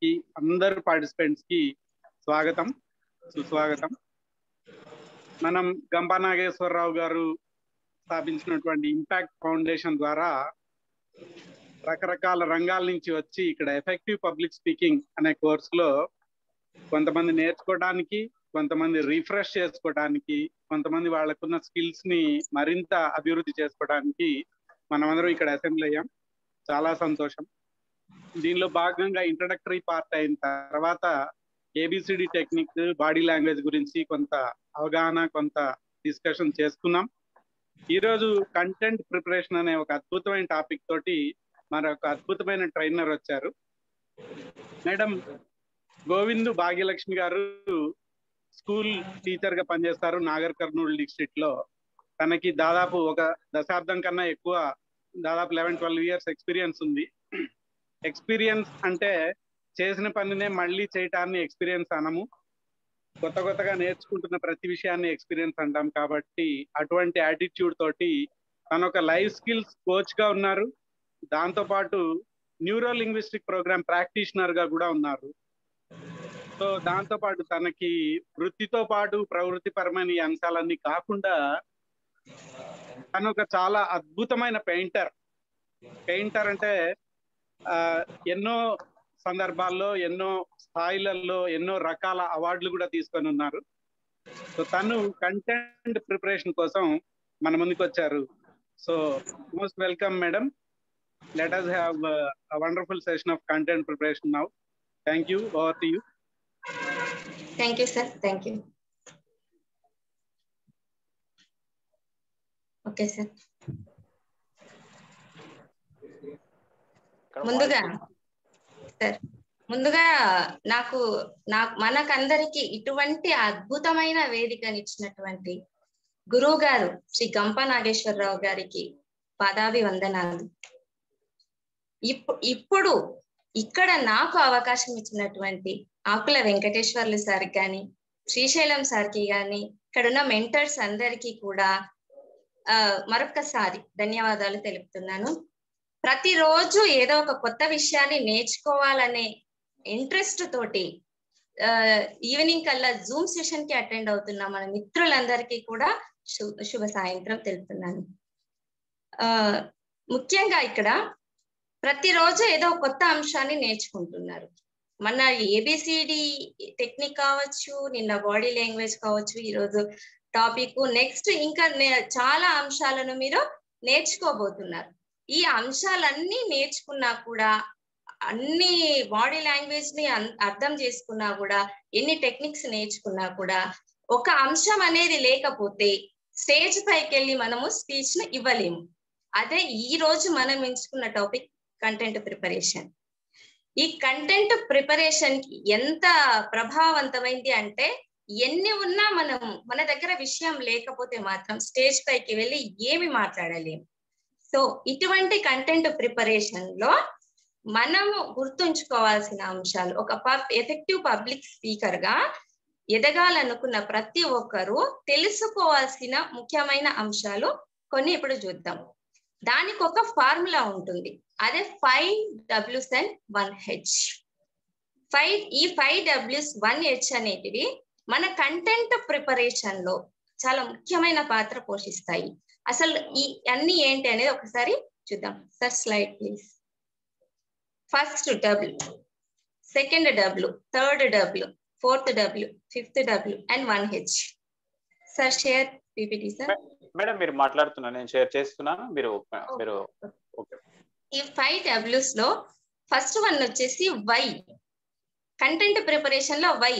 కి అందరు పార్టిసిపెంట్స్ కి స్వాగతం సుస్వాగతం మనం గంపా నాగేశ్వరరావు గారు స్థాపించినటువంటి ఇంపాక్ట్ ఫౌండేషన్ ద్వారా రకరకాల రంగాల నుంచి వచ్చి ఇక్కడ ఎఫెక్టివ్ పబ్లిక్ స్పీకింగ్ అనే కోర్సులో కొంతమంది నేర్చుకోవడానికి కొంతమంది రీఫ్రెష్ చేసుకోవడానికి కొంతమంది వాళ్ళకున్న స్కిల్స్ ని మరింత అభివృద్ధి చేసుకోవడానికి మనమందరం ఇక్కడ అసెంబ్లీ అయ్యాం చాలా సంతోషం దీనిలో భాగంగా ఇంట్రడక్టరీ పార్ట్ అయిన తర్వాత ఏబిసిడి టెక్నిక్ బాడీ లాంగ్వేజ్ గురించి కొంత అవగాహన కొంత డిస్కషన్ చేసుకున్నాం ఈరోజు కంటెంట్ ప్రిపరేషన్ అనే ఒక అద్భుతమైన టాపిక్ తోటి మరొక అద్భుతమైన ట్రైనర్ వచ్చారు మేడం గోవిందు భాగ్యలక్ష్మి గారు స్కూల్ టీచర్ గా పనిచేస్తారు నాగర్ కర్నూలు డిస్ట్రిక్ట్ లో తనకి దాదాపు ఒక దశాబ్దం కన్నా ఎక్కువ దాదాపు లెవెన్ ట్వెల్వ్ ఇయర్స్ ఎక్స్పీరియన్స్ ఉంది ఎక్స్పీరియన్స్ అంటే చేసిన పనినే మళ్ళీ చేయటాన్ని ఎక్స్పీరియన్స్ అనము కొత్త కొత్తగా నేర్చుకుంటున్న ప్రతి విషయాన్ని ఎక్స్పీరియన్స్ అంటాం కాబట్టి అటువంటి యాటిట్యూడ్ తోటి తను ఒక లైఫ్ స్కిల్స్ కోచ్ గా ఉన్నారు దాంతో పాటు న్యూరో లింగ్విస్టిక్ ప్రోగ్రామ్ ప్రాక్టీషనర్ గా కూడా ఉన్నారు సో దాంతో పాటు తనకి వృత్తితో పాటు ప్రవృత్తి పరమైన ఈ అంశాలన్నీ కాకుండా తను ఒక చాలా అద్భుతమైన పెయింటర్ పెయింటర్ అంటే ఆ ఎన్నో సందర్భాల్లో ఎన్నో స్థాయిలలో ఎన్నో రకాల అవార్డులు కూడా తీసుకొని ఉన్నారు సో తను కంటెంట్ ప్రిపరేషన్ కోసం మన ముందుకు వచ్చారు so most welcome madam let us have wonderful session of content preparation now thank you over to you thank you sir thank you okay sir ముందుగా సార్ ముందుగా నాకు నాకు మనకందరికి ఇటువంటి అద్భుతమైన వేదికనిచ్చినటువంటి గురువు గారు శ్రీ గంప నాగేశ్వరరావు గారికి పదాభి వందనాలు ఇప్పుడు ఇక్కడ నాకు అవకాశం ఇచ్చినటువంటి ఆకుల వెంకటేశ్వర్లు సార్ కానీ శ్రీశైలం సార్కి కానీ ఇక్కడ ఉన్న మెంటర్స్ అందరికీ కూడా ఆ మరొకసారి ధన్యవాదాలు తెలుపుతున్నాను ప్రతిరోజు ఏదో ఒక కొత్త విషయాన్ని నేర్చుకోవాలనే ఇంట్రెస్ట్ తోటి ఈవినింగ్ కల్లా జూమ్ సెషన్ కి అటెండ్ అవుతున్న మన మిత్రులందరికీ కూడా శుభ సాయంత్రం తెలుపుతున్నాను ఆ ముఖ్యంగా ఇక్కడ ప్రతిరోజు ఏదో కొత్త అంశాన్ని నేర్చుకుంటున్నారు మన ఏబిసిడి టెక్నిక్ కావచ్చు నిన్న బాడీ లాంగ్వేజ్ కావచ్చు ఈరోజు టాపిక్ నెక్స్ట్ ఇంకా చాలా అంశాలను మీరు నేర్చుకోబోతున్నారు ఈ అంశాలన్నీ నేర్చుకున్నా కూడా అన్ని బాడీ లాంగ్వేజ్ ని అర్థం చేసుకున్నా కూడా ఎన్ని టెక్నిక్స్ నేర్చుకున్నా కూడా ఒక అంశం అనేది లేకపోతే స్టేజ్ పైకి వెళ్ళి మనము స్పీచ్ ను ఇవ్వలేము అదే ఈ రోజు మనం ఎంచుకున్న టాపిక్ కంటెంట్ ప్రిపరేషన్ ఈ కంటెంట్ ప్రిపరేషన్ కి ఎంత ప్రభావవంతమైంది అంటే ఎన్ని ఉన్నా మనం మన దగ్గర విషయం లేకపోతే మాత్రం స్టేజ్ పైకి వెళ్ళి ఏమి మాట్లాడలేము సో ఇటువంటి కంటెంట్ ప్రిపరేషన్ లో మనము గుర్తుంచుకోవాల్సిన అంశాలు ఒక పబ్ ఎఫెక్టివ్ పబ్లిక్ స్పీకర్ గా ఎదగాలనుకున్న ప్రతి ఒక్కరూ తెలుసుకోవాల్సిన ముఖ్యమైన అంశాలు కొన్ని ఇప్పుడు చూద్దాం దానికి ఒక ఫార్ములా ఉంటుంది అదే ఫైవ్ డబ్ల్యూస్ అండ్ వన్ హెచ్ ఫైవ్ ఈ ఫైవ్ డబ్ల్యూస్ వన్ హెచ్ అనేటివి మన కంటెంట్ ప్రిపరేషన్ లో చాలా ముఖ్యమైన పాత్ర పోషిస్తాయి అసలు ఈ అన్ని ఏంటి అనేది ఒకసారి చూద్దాం sir slide please first W second W third W fourth W fifth W and one H sir share PPT sir madam మీరు మాట్లాడుతున్నారు నేను షేర్ చేస్తున్నాను మీరు మీరు ఓకే ఈ ఫైవ్ డబ్ల్యూస్ లో ఫస్ట్ వన్ వచ్చేసి వై కంటెంట్ ప్రిపరేషన్ లో వై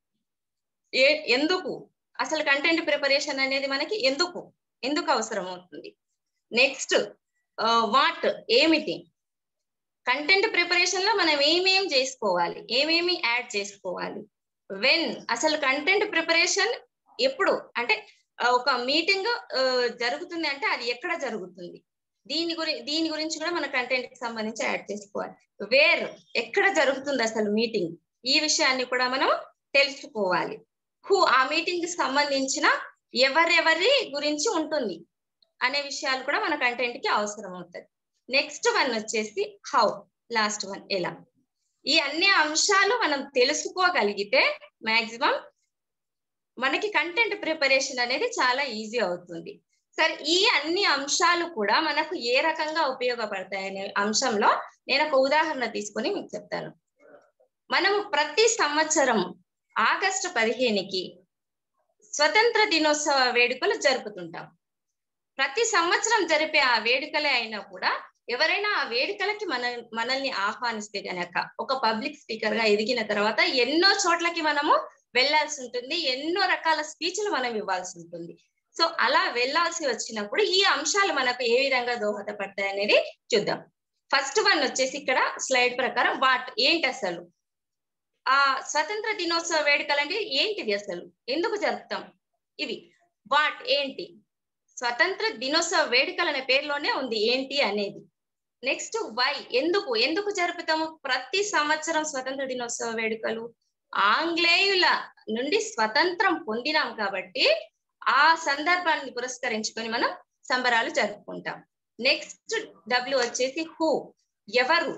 ఏ ఎందుకు అసలు కంటెంట్ ప్రిపరేషన్ అనేది మనకి ఎందుకు ఎందుకు అవసరం అవుతుంది నెక్స్ట్ వాట్ ఏమిటి కంటెంట్ ప్రిపరేషన్ లో మనం ఏమేం చేసుకోవాలి ఏమేమి యాడ్ చేసుకోవాలి వెన్ అసలు కంటెంట్ ప్రిపరేషన్ ఎప్పుడు అంటే ఒక మీటింగ్ జరుగుతుంది అంటే అది ఎక్కడ జరుగుతుంది దీని గురి దీని గురించి కూడా మన కంటెంట్ కి సంబంధించి యాడ్ చేసుకోవాలి వేర్ ఎక్కడ జరుగుతుంది అసలు మీటింగ్ ఈ విషయాన్ని కూడా మనం తెలుసుకోవాలి హూ ఆ మీటింగ్ కి సంబంధించిన ఎవరెవరి గురించి ఉంటుంది అనే విషయాలు కూడా మన కంటెంట్ కి అవసరం అవుతుంది నెక్స్ట్ వన్ వచ్చేసి హౌ లాస్ట్ వన్ ఎలా ఈ అన్ని అంశాలు మనం తెలుసుకోగలిగితే మాక్సిమం మనకి కంటెంట్ ప్రిపరేషన్ అనేది చాలా ఈజీ అవుతుంది సరే ఈ అన్ని అంశాలు కూడా మనకు ఏ రకంగా ఉపయోగపడతాయనే అంశంలో నేను ఒక ఉదాహరణ తీసుకొని మీకు చెప్తాను మనము ప్రతి సంవత్సరం ఆగస్టు పదిహేనుకి స్వతంత్ర దినోత్సవ వేడుకలు జరుపుతుంటాం ప్రతి సంవత్సరం జరిపే ఆ వేడుకలే అయినా కూడా ఎవరైనా ఆ వేడుకలకి మన మనల్ని ఆహ్వానిస్తే గనక ఒక పబ్లిక్ స్పీకర్ గా ఎదిగిన తర్వాత ఎన్నో చోట్లకి మనము వెళ్లాల్సి ఉంటుంది ఎన్నో రకాల స్పీచ్లు మనం ఇవ్వాల్సి ఉంటుంది సో అలా వెళ్లాల్సి వచ్చినప్పుడు ఈ అంశాలు మనకు ఏ విధంగా దోహదపడతాయి అనేది చూద్దాం ఫస్ట్ వన్ వచ్చేసి ఇక్కడ స్లైడ్ ప్రకారం వాట్ ఏంటి అసలు ఆ స్వతంత్ర దినోత్సవ వేడుకలు అంటే ఏంటిది అసలు ఎందుకు జరుపుతాం ఇవి వాట్ ఏంటి స్వతంత్ర దినోత్సవ వేడుకలు అనే పేరులోనే ఉంది ఏంటి అనేది నెక్స్ట్ వై ఎందుకు ఎందుకు జరుపుతాము ప్రతి సంవత్సరం స్వతంత్ర దినోత్సవ వేడుకలు ఆంగ్లేయుల నుండి స్వతంత్రం పొందినాం కాబట్టి ఆ సందర్భాన్ని పురస్కరించుకొని మనం సంబరాలు జరుపుకుంటాం నెక్స్ట్ డబ్ల్యూ వచ్చేసి హూ ఎవరు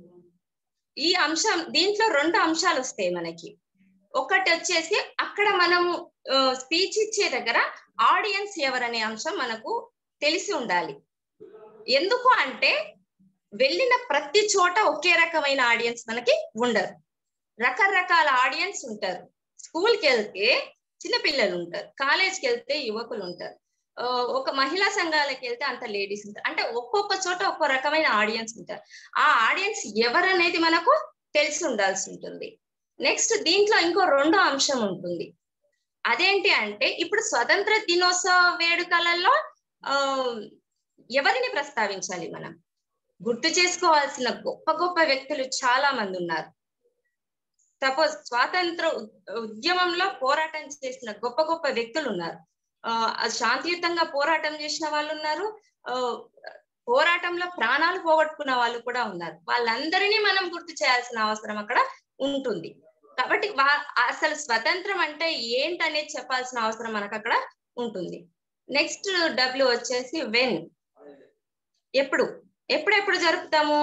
ఈ అంశం దీంట్లో రెండు అంశాలు వస్తాయి మనకి ఒకటి వచ్చేసి అక్కడ మనము స్పీచ్ ఇచ్చే దగ్గర ఆడియన్స్ ఎవరనే అంశం మనకు తెలిసి ఉండాలి ఎందుకు అంటే వెళ్ళిన ప్రతి చోట ఒకే రకమైన ఆడియన్స్ మనకి ఉండరు రకరకాల ఆడియన్స్ ఉంటారు స్కూల్కి వెళ్తే చిన్నపిల్లలు ఉంటారు కాలేజ్కి వెళ్తే యువకులు ఉంటారు ఒక మహిళా సంఘాలకు వెళ్తే అంత లేడీస్ ఉంటారు అంటే ఒక్కొక్క చోట ఒక్కో రకమైన ఆడియన్స్ ఉంటారు ఆ ఆడియన్స్ ఎవరనేది మనకు తెలిసి ఉండాల్సి ఉంటుంది నెక్స్ట్ దీంట్లో ఇంకో రెండో అంశం ఉంటుంది అదేంటి అంటే ఇప్పుడు స్వతంత్ర దినోత్సవ వేడుకలలో ఆ ఎవరిని ప్రస్తావించాలి మనం గుర్తు చేసుకోవాల్సిన గొప్ప గొప్ప వ్యక్తులు చాలా మంది ఉన్నారు సపోజ్ స్వాతంత్ర ఉద్యమంలో పోరాటం చేసిన గొప్ప గొప్ప వ్యక్తులు ఉన్నారు ఆ శాంతియుతంగా పోరాటం చేసిన వాళ్ళు ఉన్నారు ఆ పోరాటంలో ప్రాణాలు పోగొట్టుకున్న వాళ్ళు కూడా ఉన్నారు వాళ్ళందరినీ మనం గుర్తు చేయాల్సిన అవసరం అక్కడ ఉంటుంది కాబట్టి వా అసలు స్వతంత్రం అంటే ఏంటనేది చెప్పాల్సిన అవసరం మనకు అక్కడ ఉంటుంది నెక్స్ట్ డబ్ల్యూ వచ్చేసి వెన్ ఎప్పుడు ఎప్పుడెప్పుడు జరుపుతాము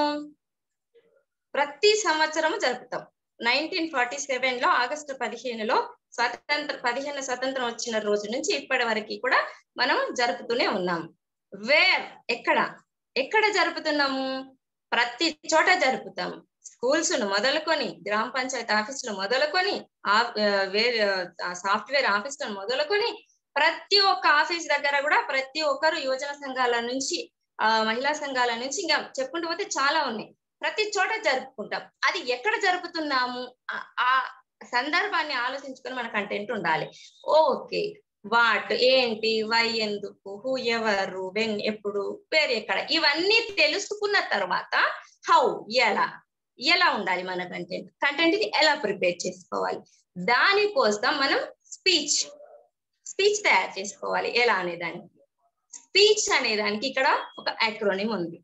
ప్రతి సంవత్సరము జరుపుతాం నైన్టీన్ ఫార్టీ సెవెన్ లో ఆగస్టు పదిహేనులో స్వతంత్ర పదిహేను స్వతంత్రం వచ్చిన రోజు నుంచి ఇప్పటి వరకు కూడా మనం జరుపుతూనే ఉన్నాం వేర్ ఎక్కడ ఎక్కడ జరుపుతున్నాము ప్రతి చోట జరుపుతాం స్కూల్స్ ను మొదలుకొని గ్రామ పంచాయతీ ఆఫీసులు మొదలుకొని వేరే సాఫ్ట్వేర్ ఆఫీసులను మొదలుకొని ప్రతి ఒక్క ఆఫీస్ దగ్గర కూడా ప్రతి ఒక్కరు యువజన సంఘాల నుంచి ఆ మహిళా సంఘాల నుంచి ఇంకా చెప్పుకుంటూ పోతే చాలా ఉన్నాయి ప్రతి చోట జరుపుకుంటాం అది ఎక్కడ జరుపుతున్నాము ఆ సందర్భాన్ని ఆలోచించుకొని మన కంటెంట్ ఉండాలి ఓకే వాట్ ఏంటి వై ఎందుకు హూ ఎవరు వెన్ ఎప్పుడు పేరు ఎక్కడ ఇవన్నీ తెలుసుకున్న తర్వాత హౌ ఎలా ఎలా ఉండాలి మన కంటెంట్ కంటెంట్ ని ఎలా ప్రిపేర్ చేసుకోవాలి దానికోసం మనం స్పీచ్ స్పీచ్ తయారు చేసుకోవాలి ఎలా అనేదానికి స్పీచ్ అనేదానికి ఇక్కడ ఒక అక్రోనిమ్ ఉంది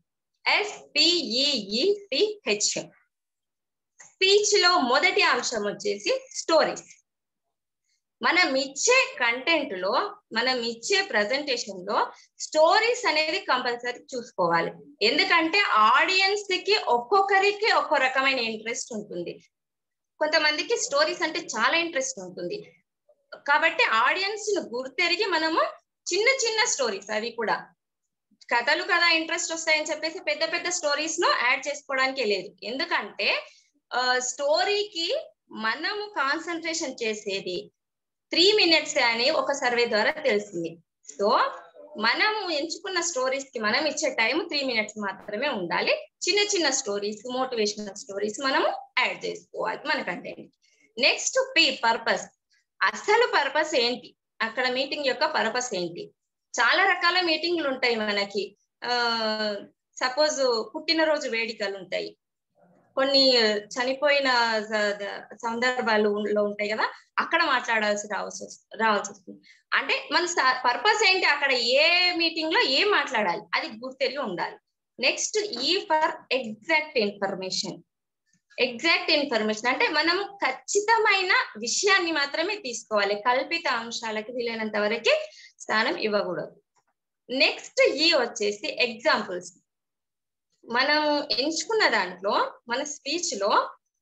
ఎస్పిఈఈసిహెచ్ స్పీచ్ లో మొదటి అంశం వచ్చేసి స్టోరీస్ మనం ఇచ్చే కంటెంట్ లో మనం ఇచ్చే ప్రజెంటేషన్ లో స్టోరీస్ అనేది కంపల్సరీ చూసుకోవాలి ఎందుకంటే ఆడియన్స్ కి ఒక్కొక్కరికి ఒక్కో రకమైన ఇంట్రెస్ట్ ఉంటుంది కొంతమందికి స్టోరీస్ అంటే చాలా ఇంట్రెస్ట్ ఉంటుంది కాబట్టి ఆడియన్స్ ను గుర్తెరిగి మనము చిన్న చిన్న స్టోరీస్ అవి కూడా కథలు కదా ఇంట్రెస్ట్ వస్తాయని చెప్పేసి పెద్ద పెద్ద స్టోరీస్ ను యాడ్ చేసుకోవడానికి లేదు ఎందుకంటే స్టోరీకి మనము కాన్సన్ట్రేషన్ చేసేది త్రీ మినిట్స్ అని ఒక సర్వే ద్వారా తెలిసింది సో మనము ఎంచుకున్న స్టోరీస్ కి మనం ఇచ్చే టైం త్రీ మినిట్స్ మాత్రమే ఉండాలి చిన్న చిన్న స్టోరీస్ మోటివేషనల్ స్టోరీస్ మనము యాడ్ చేసుకోవాలి మన కంటెంట్ నెక్స్ట్ పి పర్పస్ అసలు పర్పస్ ఏంటి అక్కడ మీటింగ్ యొక్క పర్పస్ ఏంటి చాలా రకాల మీటింగ్లు ఉంటాయి మనకి ఆ సపోజ్ పుట్టినరోజు వేడుకలు ఉంటాయి కొన్ని చనిపోయిన సందర్భాలు లో ఉంటాయి కదా అక్కడ మాట్లాడాల్సి రావాల్సి రావాల్సి వస్తుంది అంటే మన పర్పస్ ఏంటి అక్కడ ఏ మీటింగ్ లో ఏం మాట్లాడాలి అది గుర్తెరిగి ఉండాలి next E for exact information exact information అంటే మనం ఖచ్చితమైన విషయాన్ని మాత్రమే తీసుకోవాలి కల్పిత అంశాలకి వీలైనంత వరకు స్థానం ఇవ్వకూడదు నెక్స్ట్ ఈ వచ్చేసి ఎగ్జాంపుల్స్ మనం ఎంచుకున్న దాంట్లో మన స్పీచ్ లో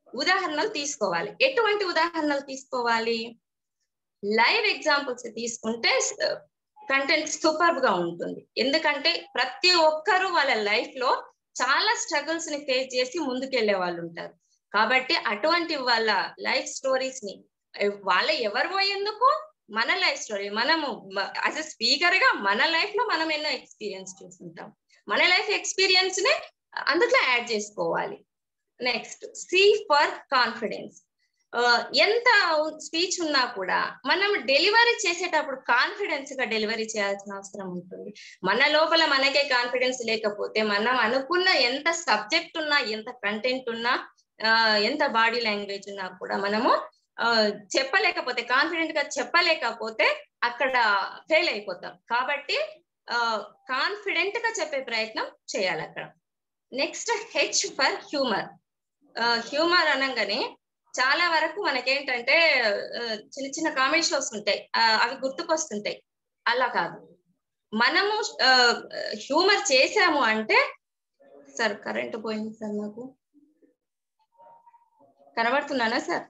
ఉదాహరణలు తీసుకోవాలి ఎటువంటి ఉదాహరణలు తీసుకోవాలి లైవ్ ఎగ్జాంపుల్స్ తీసుకుంటే కంటెంట్ సూపర్ గా ఉంటుంది ఎందుకంటే ప్రతి ఒక్కరూ వాళ్ళ లైఫ్ లో చాలా స్ట్రగుల్స్ ని ఫేస్ చేసి ముందుకెళ్లే వాళ్ళు ఉంటారు కాబట్టి అటువంటి వాళ్ళ లైఫ్ స్టోరీస్ ని వాళ్ళ ఎవరు పోయేందుకు మన లైఫ్ స్టోరీ మనము యాజ్ ఎ స్పీకర్ గా మన లైఫ్ లో మనం ఎన్నో ఎక్స్పీరియన్స్ చూస్తుంటాం మన లైఫ్ ఎక్స్పీరియన్స్ ని అందులో యాడ్ చేసుకోవాలి నెక్స్ట్ సి ఫర్ కాన్ఫిడెన్స్ ఎంత స్పీచ్ ఉన్నా కూడా మనం డెలివరీ చేసేటప్పుడు కాన్ఫిడెన్స్ గా డెలివరీ చేయాల్సిన అవసరం ఉంటుంది మన లోపల మనకే కాన్ఫిడెన్స్ లేకపోతే మనం అనుకున్న ఎంత సబ్జెక్ట్ ఉన్నా ఎంత కంటెంట్ ఉన్నా ఎంత బాడీ లాంగ్వేజ్ ఉన్నా కూడా మనము చెప్పలేకపోతే కాన్ఫిడెంట్ గా చెప్పలేకపోతే అక్కడ ఫెయిల్ అయిపోతాం కాబట్టి కాన్ఫిడెంట్ గా చెప్పే ప్రయత్నం చేయాలి అక్కడ next H for humour humour అనగానే చాలా వరకు మనకేంటంటే చిన్న చిన్న కామెడీ షోస్ ఉంటాయి అవి గుర్తుకొస్తుంటాయి అలా కాదు మనము హ్యూమర్ చేసాము అంటే సార్ కరెంట్ పోయింది సార్ నాకు కనబడుతున్నానా సార్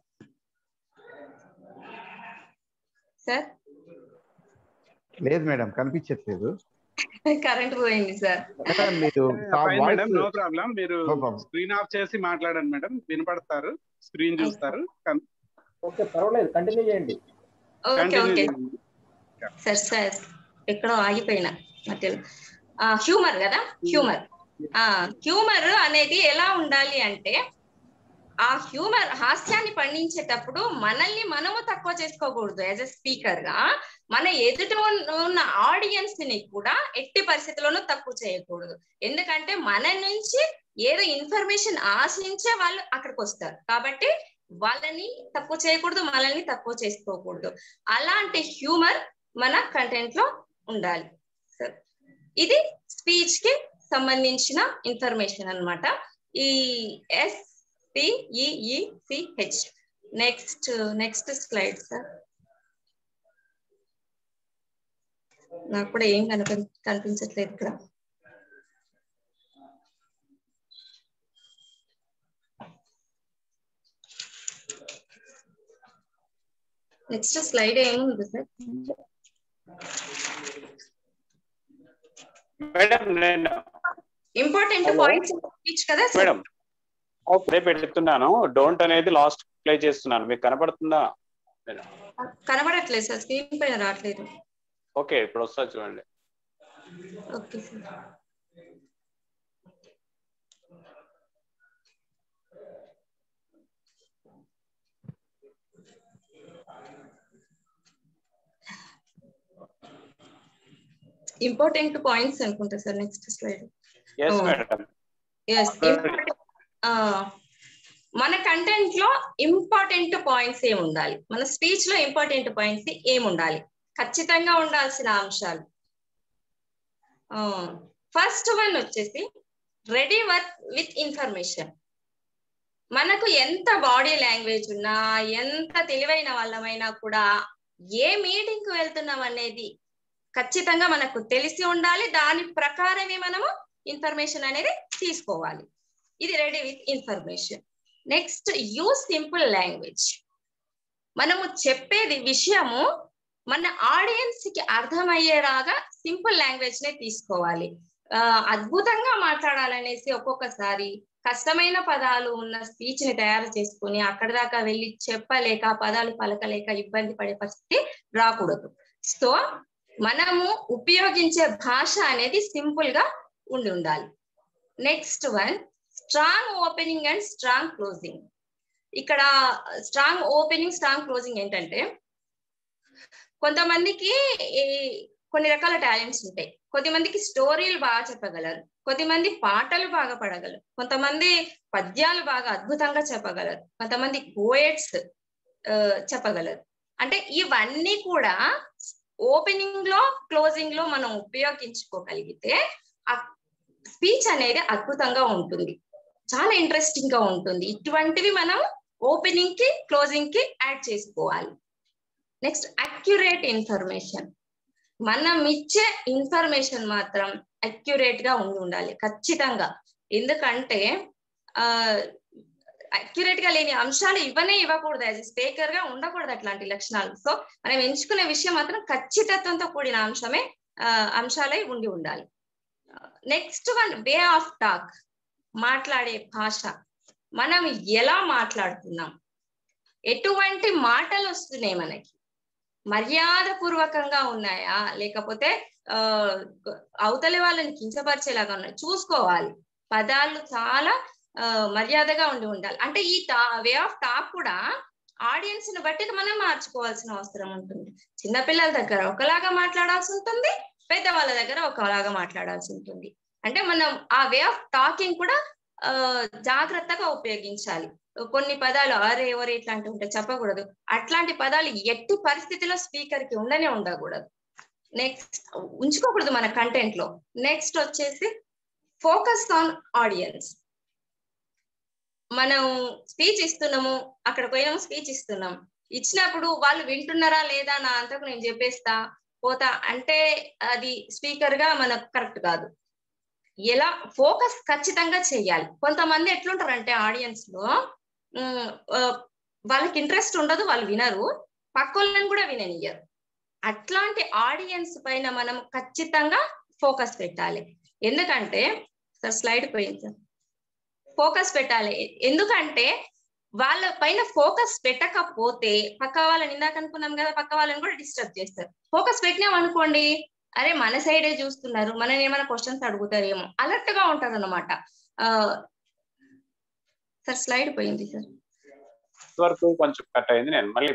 సార్ లేదు మేడం కనిపించట్లేదు కరెంట్ పోయింది సార్ మీరు మేడం నో ప్రాబ్లం మీరు స్క్రీన్ ఆఫ్ చేసి మాట్లాడండి మేడం వినపడతారు స్క్రీన్ చూస్తారు ఓకే పర్వాలేదు కంటిన్యూ చేయండి ఓకే ఓకే సార్ సార్ ఎక్కడో ఆగిపోయినా మధ్యలో హ్యూమర్ కదా హ్యూమర్ హ్యూమర్ అనేది ఎలా ఉండాలి అంటే ఆ హ్యూమర్ హాస్యాన్ని పండించేటప్పుడు మనల్ని మనము తక్కువ చేసుకోకూడదు యాజ్ ఎ స్పీకర్ గా మన ఎదుట ఉన్న ఆడియన్స్ ని కూడా ఎట్టి పరిస్థితుల్లోనూ తక్కువ చేయకూడదు ఎందుకంటే మన నుంచి ఏదో ఇన్ఫర్మేషన్ ఆశించే వాళ్ళు అక్కడికి వస్తారు కాబట్టి వాళ్ళని తక్కువ చేయకూడదు మనల్ని తక్కువ చేసుకోకూడదు అలాంటి హ్యూమర్ మన కంటెంట్ లో ఉండాలి ఇది స్పీచ్ కి సంబంధించిన ఇన్ఫర్మేషన్ అనమాట ఈ S P E E C H next next slide sir నాకు కూడా ఏం కనిపి కనిపించట్లేదు ఇక్కడ నెక్స్ట్ స్లైడ్ ఏముంది సార్ మేడం నేను ఇంపార్టెంట్ పాయింట్స్ స్పీచ్ కదా సార్ మేడం అదే పెడుతున్నాను డోంట్ అనేది లాస్ట్ ప్లే చేస్తున్నాను మీకు కనపడుతుందా కనబడట్లేదు సార్ స్క్రీన్ పైన రావట్లేదు ఓకే ఇప్పుడు వస్తా చూడండి ఓకే సార్ ఇంపార్టెంట్ పాయింట్స్ అనుకుంటా sir next slide yes madam yes మన కంటెంట్ లో ఇంపార్టెంట్ పాయింట్స్ ఏమి ఉండాలి మన స్పీచ్ లో ఇంపార్టెంట్ పాయింట్స్ ఏమి ఉండాలి ఖచ్చితంగా ఉండాల్సిన అంశాలు ఫస్ట్ వన్ వచ్చేసి రెడీ వర్క్ విత్ ఇన్ఫర్మేషన్ మనకు ఎంత బాడీ లాంగ్వేజ్ ఉన్నా ఎంత తెలివైన వాళ్ళమైనా కూడా ఏ మీటింగ్ కు వెళ్తున్నాం అనేది ఖచ్చితంగా మనకు తెలిసి ఉండాలి దాని ప్రకారమే మనము ఇన్ఫర్మేషన్ అనేది తీసుకోవాలి ఇది ready with information next use simple language మనము చెప్పేది విషయము మన ఆడియన్స్ కి అర్థమయ్యేలాగా సింపుల్ లాంగ్వేజ్ నే తీసుకోవాలి అద్భుతంగా మాట్లాడాలనేసి ఒక్కొక్కసారి కష్టమైన పదాలు ఉన్న స్పీచ్ ని తయారు చేసుకుని అక్కడి దాకా వెళ్ళి చెప్పలేక పదాలు పలకలేక ఇబ్బంది పడే పరిస్థితి రాకూడదు సో మనము ఉపయోగించే భాష అనేది సింపుల్ గా ఉండి ఉండాలి next one strong opening and strong closing ఇక్కడ స్ట్రాంగ్ ఓపెనింగ్ స్ట్రాంగ్ క్లోజింగ్ ఏంటంటే కొంతమందికి కొన్ని రకాల టాలెంట్స్ ఉంటాయి కొద్దిమందికి స్టోరీలు బాగా చెప్పగలరు కొద్దిమంది పాటలు బాగా పడగలరు కొంతమంది పద్యాలు బాగా అద్భుతంగా చెప్పగలరు కొంతమంది పోయట్స్ చెప్పగలరు అంటే ఇవన్నీ కూడా ఓపెనింగ్ లో క్లోజింగ్ లో మనం ఉపయోగించుకోగలిగితే ఆ స్పీచ్ అనేది అద్భుతంగా ఉంటుంది చాలా ఇంట్రెస్టింగ్ గా ఉంటుంది ఇటువంటివి మనం ఓపెనింగ్ కి క్లోజింగ్ కి యాడ్ చేసుకోవాలి నెక్స్ట్ అక్యురేట్ ఇన్ఫర్మేషన్ మనం ఇచ్చే ఇన్ఫర్మేషన్ మాత్రం అక్యురేట్ గా ఉండి ఉండాలి ఖచ్చితంగా ఎందుకంటే ఆ అక్యురేట్ గా లేని అంశాలు ఇవ్వనే ఇవ్వకూడదు యాజ్ స్పీకర్ గా ఉండకూడదు అట్లాంటి లక్షణాలు సో మనం ఎంచుకునే విషయం మాత్రం ఖచ్చితత్వంతో కూడిన అంశమే ఆ, అంశాలై ఉండి ఉండాలి next one way of talk మాట్లాడే భాష మనం ఎలా మాట్లాడుతున్నాం ఎటువంటి మాటలు వస్తున్నాయి మనకి మర్యాద పూర్వకంగా ఉన్నాయా లేకపోతే ఆ అవతలి వాళ్ళని కించపరిచేలాగా ఉన్నాయి చూసుకోవాలి పదాలు చాలా ఆ, మర్యాదగా ఉండి ఉండాలి అంటే ఈ వే ఆఫ్ టాక్ కూడా ఆడియన్స్ ని బట్టి మనం మార్చుకోవాల్సిన అవసరం ఉంటుంది చిన్నపిల్లల దగ్గర ఒకలాగా మాట్లాడాల్సి ఉంటుంది పెద్దవాళ్ళ దగ్గర ఒకలాగా మాట్లాడాల్సి ఉంటుంది అంటే మనం ఆ వే ఆఫ్ టాకింగ్ కూడా ఆ జాగ్రత్తగా ఉపయోగించాలి కొన్ని పదాలు అరే ఎవరే ఇట్లాంటి ఉంటాయి చెప్పకూడదు అట్లాంటి పదాలు ఎట్టి పరిస్థితిలో స్పీకర్ కి ఉండనే ఉండకూడదు నెక్స్ట్ ఉంచుకోకూడదు మన కంటెంట్ లో నెక్స్ట్ వచ్చేసి ఫోకస్ ఆన్ ఆడియన్స్ మనం స్పీచ్ ఇస్తున్నాము అక్కడ పోయినాము స్పీచ్ ఇస్తున్నాం ఇచ్చినప్పుడు వాళ్ళు వింటున్నారా లేదా నా అంతకు నేను చెప్పేస్తా పోతా అంటే అది స్పీకర్ గా మనకు కరెక్ట్ కాదు ఎలా ఫోకస్ ఖచ్చితంగా చేయాలి కొంతమంది ఎట్లుంటారంటే ఆడియన్స్ లో ఉమ్, ఆ, వాళ్ళకి ఇంట్రెస్ట్ ఉండదు వాళ్ళు వినరు పక్కోళ్ళని కూడా విననియ్యరు అట్లాంటి ఆడియన్స్ పైన మనం ఖచ్చితంగా ఫోకస్ పెట్టాలి ఎందుకంటే సార్ స్లైడ్ పోయింది సార్ ఫోకస్ పెట్టాలి ఎందుకంటే వాళ్ళ పైన ఫోకస్ పెట్టకపోతే పక్క వాళ్ళని ఇందాక అనుకున్నాం కదా పక్క వాళ్ళని కూడా డిస్టర్బ్ చేస్తారు ఫోకస్ పెట్టినాం అనుకోండి అరే మన సైడే చూస్తున్నారు మనని ఏమైనా క్వశ్చన్స్ అడుగుతారేమో అలర్ట్ గా ఉంటారు అనమాట సార్ స్లైడ్ పోయింది సార్ వరకు కొంచెం కట్ అయింది నేను మళ్ళీ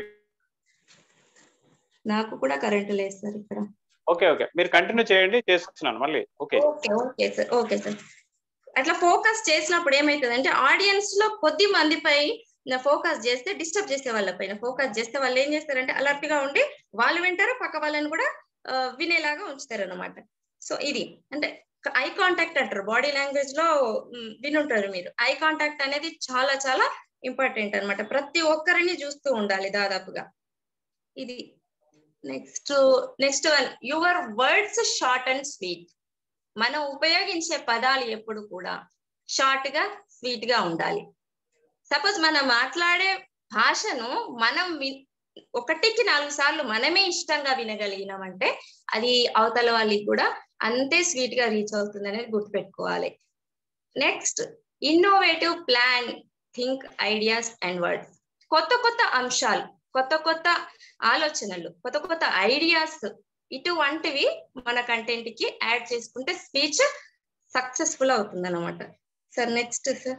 నాకు కూడా కరెంట్ లేదు సార్ ఇక్కడ ఓకే ఓకే మీరు కంటిన్యూ చేయండి చేస్తున్నాను మళ్ళీ okay okay okay sir okay sir అట్లా ఫోకస్ చేసినప్పుడు ఏమైతుంది అంటే ఆడియన్స్ లో కొద్ది మందిపై ఫోకస్ చేస్తే డిస్టర్బ్ చేసే వాళ్ళ పైన ఫోకస్ చేస్తే వాళ్ళు ఏం చేస్తారంటే అలర్ట్ గా ఉండి వాళ్ళు వింటారు పక్క వాళ్ళని కూడా ఆ, వినేలాగా ఉంచుతారు అనమాట సో ఇది అంటే ఐ కాంటాక్ట్ అంటారు బాడీ లాంగ్వేజ్ లో మ్, వినుంటారు మీరు ఐ కాంటాక్ట్ అనేది చాలా చాలా ఇంపార్టెంట్ అన్నమాట ప్రతి ఒక్కరిని చూస్తూ ఉండాలి దాదాపుగా ఇది next next one your words short and sweet మనం ఉపయోగించే పదాలు ఎప్పుడు కూడా షార్ట్ గా స్వీట్ గా ఉండాలి సపోజ్ మనం మాట్లాడే భాషను మనం వి- ఒకటికి నాలుగు సార్లు మనమే ఇష్టంగా వినగలిగినామంటే అది అవతల వాళ్ళకి కూడా అంతే స్వీట్ గా రీచ్ అవుతుంది అనేది గుర్తుపెట్టుకోవాలి next innovative plan think ideas and words కొత్త కొత్త అంశాలు కొత్త కొత్త ఆలోచనలు కొత్త కొత్త ఐడియాస్ ఇటువంటివి మన కంటెంట్ కి యాడ్ చేసుకుంటే స్పీచ్ సక్సెస్ఫుల్ అవుతుంది అనమాట sir next sir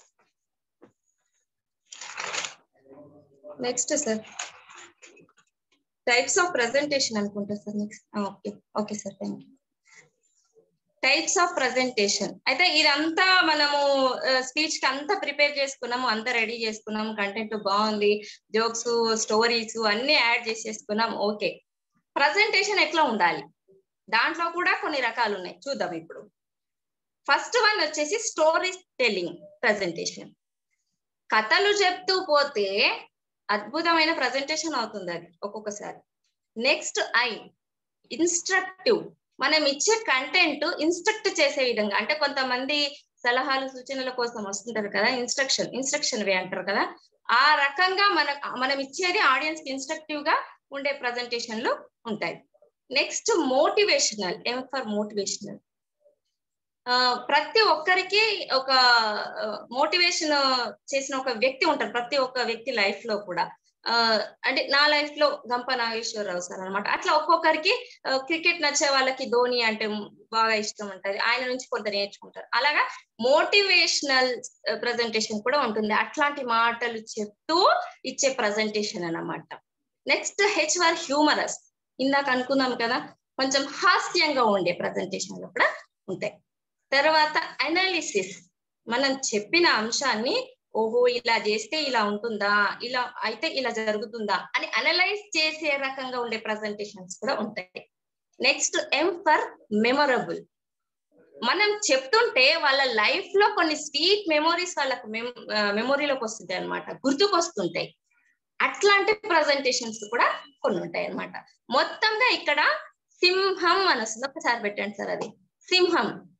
next sir types of presentation అనుకుంటా sir next okay okay sir thank you types of presentation అయితే ఇదంతా మనము స్పీచ్ కి అంతా ప్రిపేర్ చేసుకున్నాము అంతా రెడీ చేసుకున్నాము కంటెంట్ బాగుంది జోక్స్ స్టోరీస్ అన్ని యాడ్ చేసేసుకున్నాం ఓకే ప్రజెంటేషన్ ఎట్లా ఉండాలి దాంట్లో కూడా కొన్ని రకాలు ఉన్నాయి చూద్దాం ఇప్పుడు ఫస్ట్ వన్ వచ్చేసి స్టోరీ టెల్లింగ్ ప్రజెంటేషన్ కథలు చెప్తూ పోతే అద్భుతమైన ప్రజెంటేషన్ అవుతుంది అది ఒక్కొక్కసారి నెక్స్ట్ ఐ ఇన్స్ట్రక్టివ్ మనం ఇచ్చే కంటెంట్ ఇన్స్ట్రక్ట్ చేసే విధంగా అంటే కొంతమంది సలహాలు సూచనల కోసం వస్తుంటారు కదా ఇన్స్ట్రక్షన్ ఇన్స్ట్రక్షన్ వే అంటారు కదా ఆ రకంగా మన మనం ఇచ్చేది ఆడియన్స్ కి ఇన్స్ట్రక్టివ్ గా ఉండే ప్రజెంటేషన్లు ఉంటాయి next motivational M for motivational ప్రతి ఒక్కరికి ఒక మోటివేషన్ చేసిన ఒక వ్యక్తి ఉంటారు ప్రతి ఒక్క వ్యక్తి లైఫ్ లో కూడా ఆ, అంటే నా లైఫ్ లో గంప నాగేశ్వరరావు సార్ అనమాట అట్లా ఒక్కొక్కరికి క్రికెట్ నచ్చే వాళ్ళకి ధోని అంటే బాగా ఇష్టం ఉంటది ఆయన నుంచి కొంత నేర్చుకుంటారు అలాగా మోటివేషనల్ ప్రజెంటేషన్ కూడా ఉంటుంది అట్లాంటి మాటలు చెప్తూ ఇచ్చే ప్రజెంటేషన్ అన్నమాట నెక్స్ట్ హెచ్ఆర్ హ్యూమరస్ ఇందాక అనుకున్నాం కదా కొంచెం హాస్యంగా ఉండే ప్రజెంటేషన్లు కూడా ఉంటాయి తర్వాత అనాలిసిస్ మనం చెప్పిన అంశాన్ని ఓహో ఇలా చేస్తే ఇలా ఉంటుందా ఇలా అయితే ఇలా జరుగుతుందా అని అనలైజ్ చేసే రకంగా ఉండే ప్రజెంటేషన్స్ కూడా ఉంటాయి నెక్స్ట్ ఎం ఫర్ మెమొరబుల్ మనం చెప్తుంటే వాళ్ళ లైఫ్ లో కొన్ని స్వీట్ మెమోరీస్ వాళ్ళకు మెమొరీలోకి వస్తుంటాయి అనమాట గుర్తుకొస్తుంటాయి అట్లాంటి ప్రజెంటేషన్స్ కూడా కొన్ని ఉంటాయి అన్నమాట మొత్తంగా ఇక్కడ సింహం అని వస్తుంది ఒకసారి పెట్టండి సార్ అది సింహం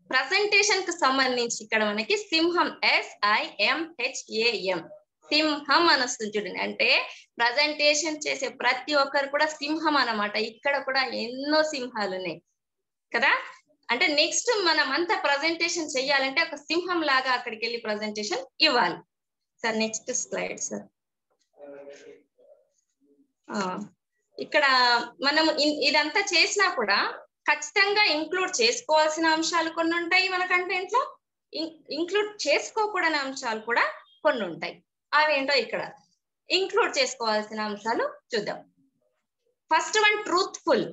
ప్రజెంటేషన్ కు సంబంధించి ఇక్కడ మనకి సింహం ఎస్ఐఎంహెచ్ఏఎం సింహం అని వస్తుంది చూడండి అంటే ప్రజెంటేషన్ చేసే ప్రతి ఒక్కరు కూడా సింహం అన్నమాట ఇక్కడ కూడా ఎన్నో సింహాలు ఉన్నాయి కదా అంటే నెక్స్ట్ మనం అంతా ప్రజెంటేషన్ చెయ్యాలంటే ఒక సింహం లాగా అక్కడికి వెళ్ళి ప్రజెంటేషన్ ఇవ్వాలి సార్ నెక్స్ట్ స్లైడ్ సార్ ఇక్కడ మనం ఇ- ఇదంతా చేసినా కూడా ఖచ్చితంగా ఇంక్లూడ్ చేసుకోవాల్సిన అంశాలు కొన్ని ఉంటాయి మన కంటెంట్ లో ఇంక్లూడ్ చేసుకోకూడని అంశాలు కూడా కొన్ని ఉంటాయి అవేంటో ఇక్కడ ఇంక్లూడ్ చేసుకోవాల్సిన అంశాలు చూద్దాం ఫస్ట్ వన్ ట్రూత్ఫుల్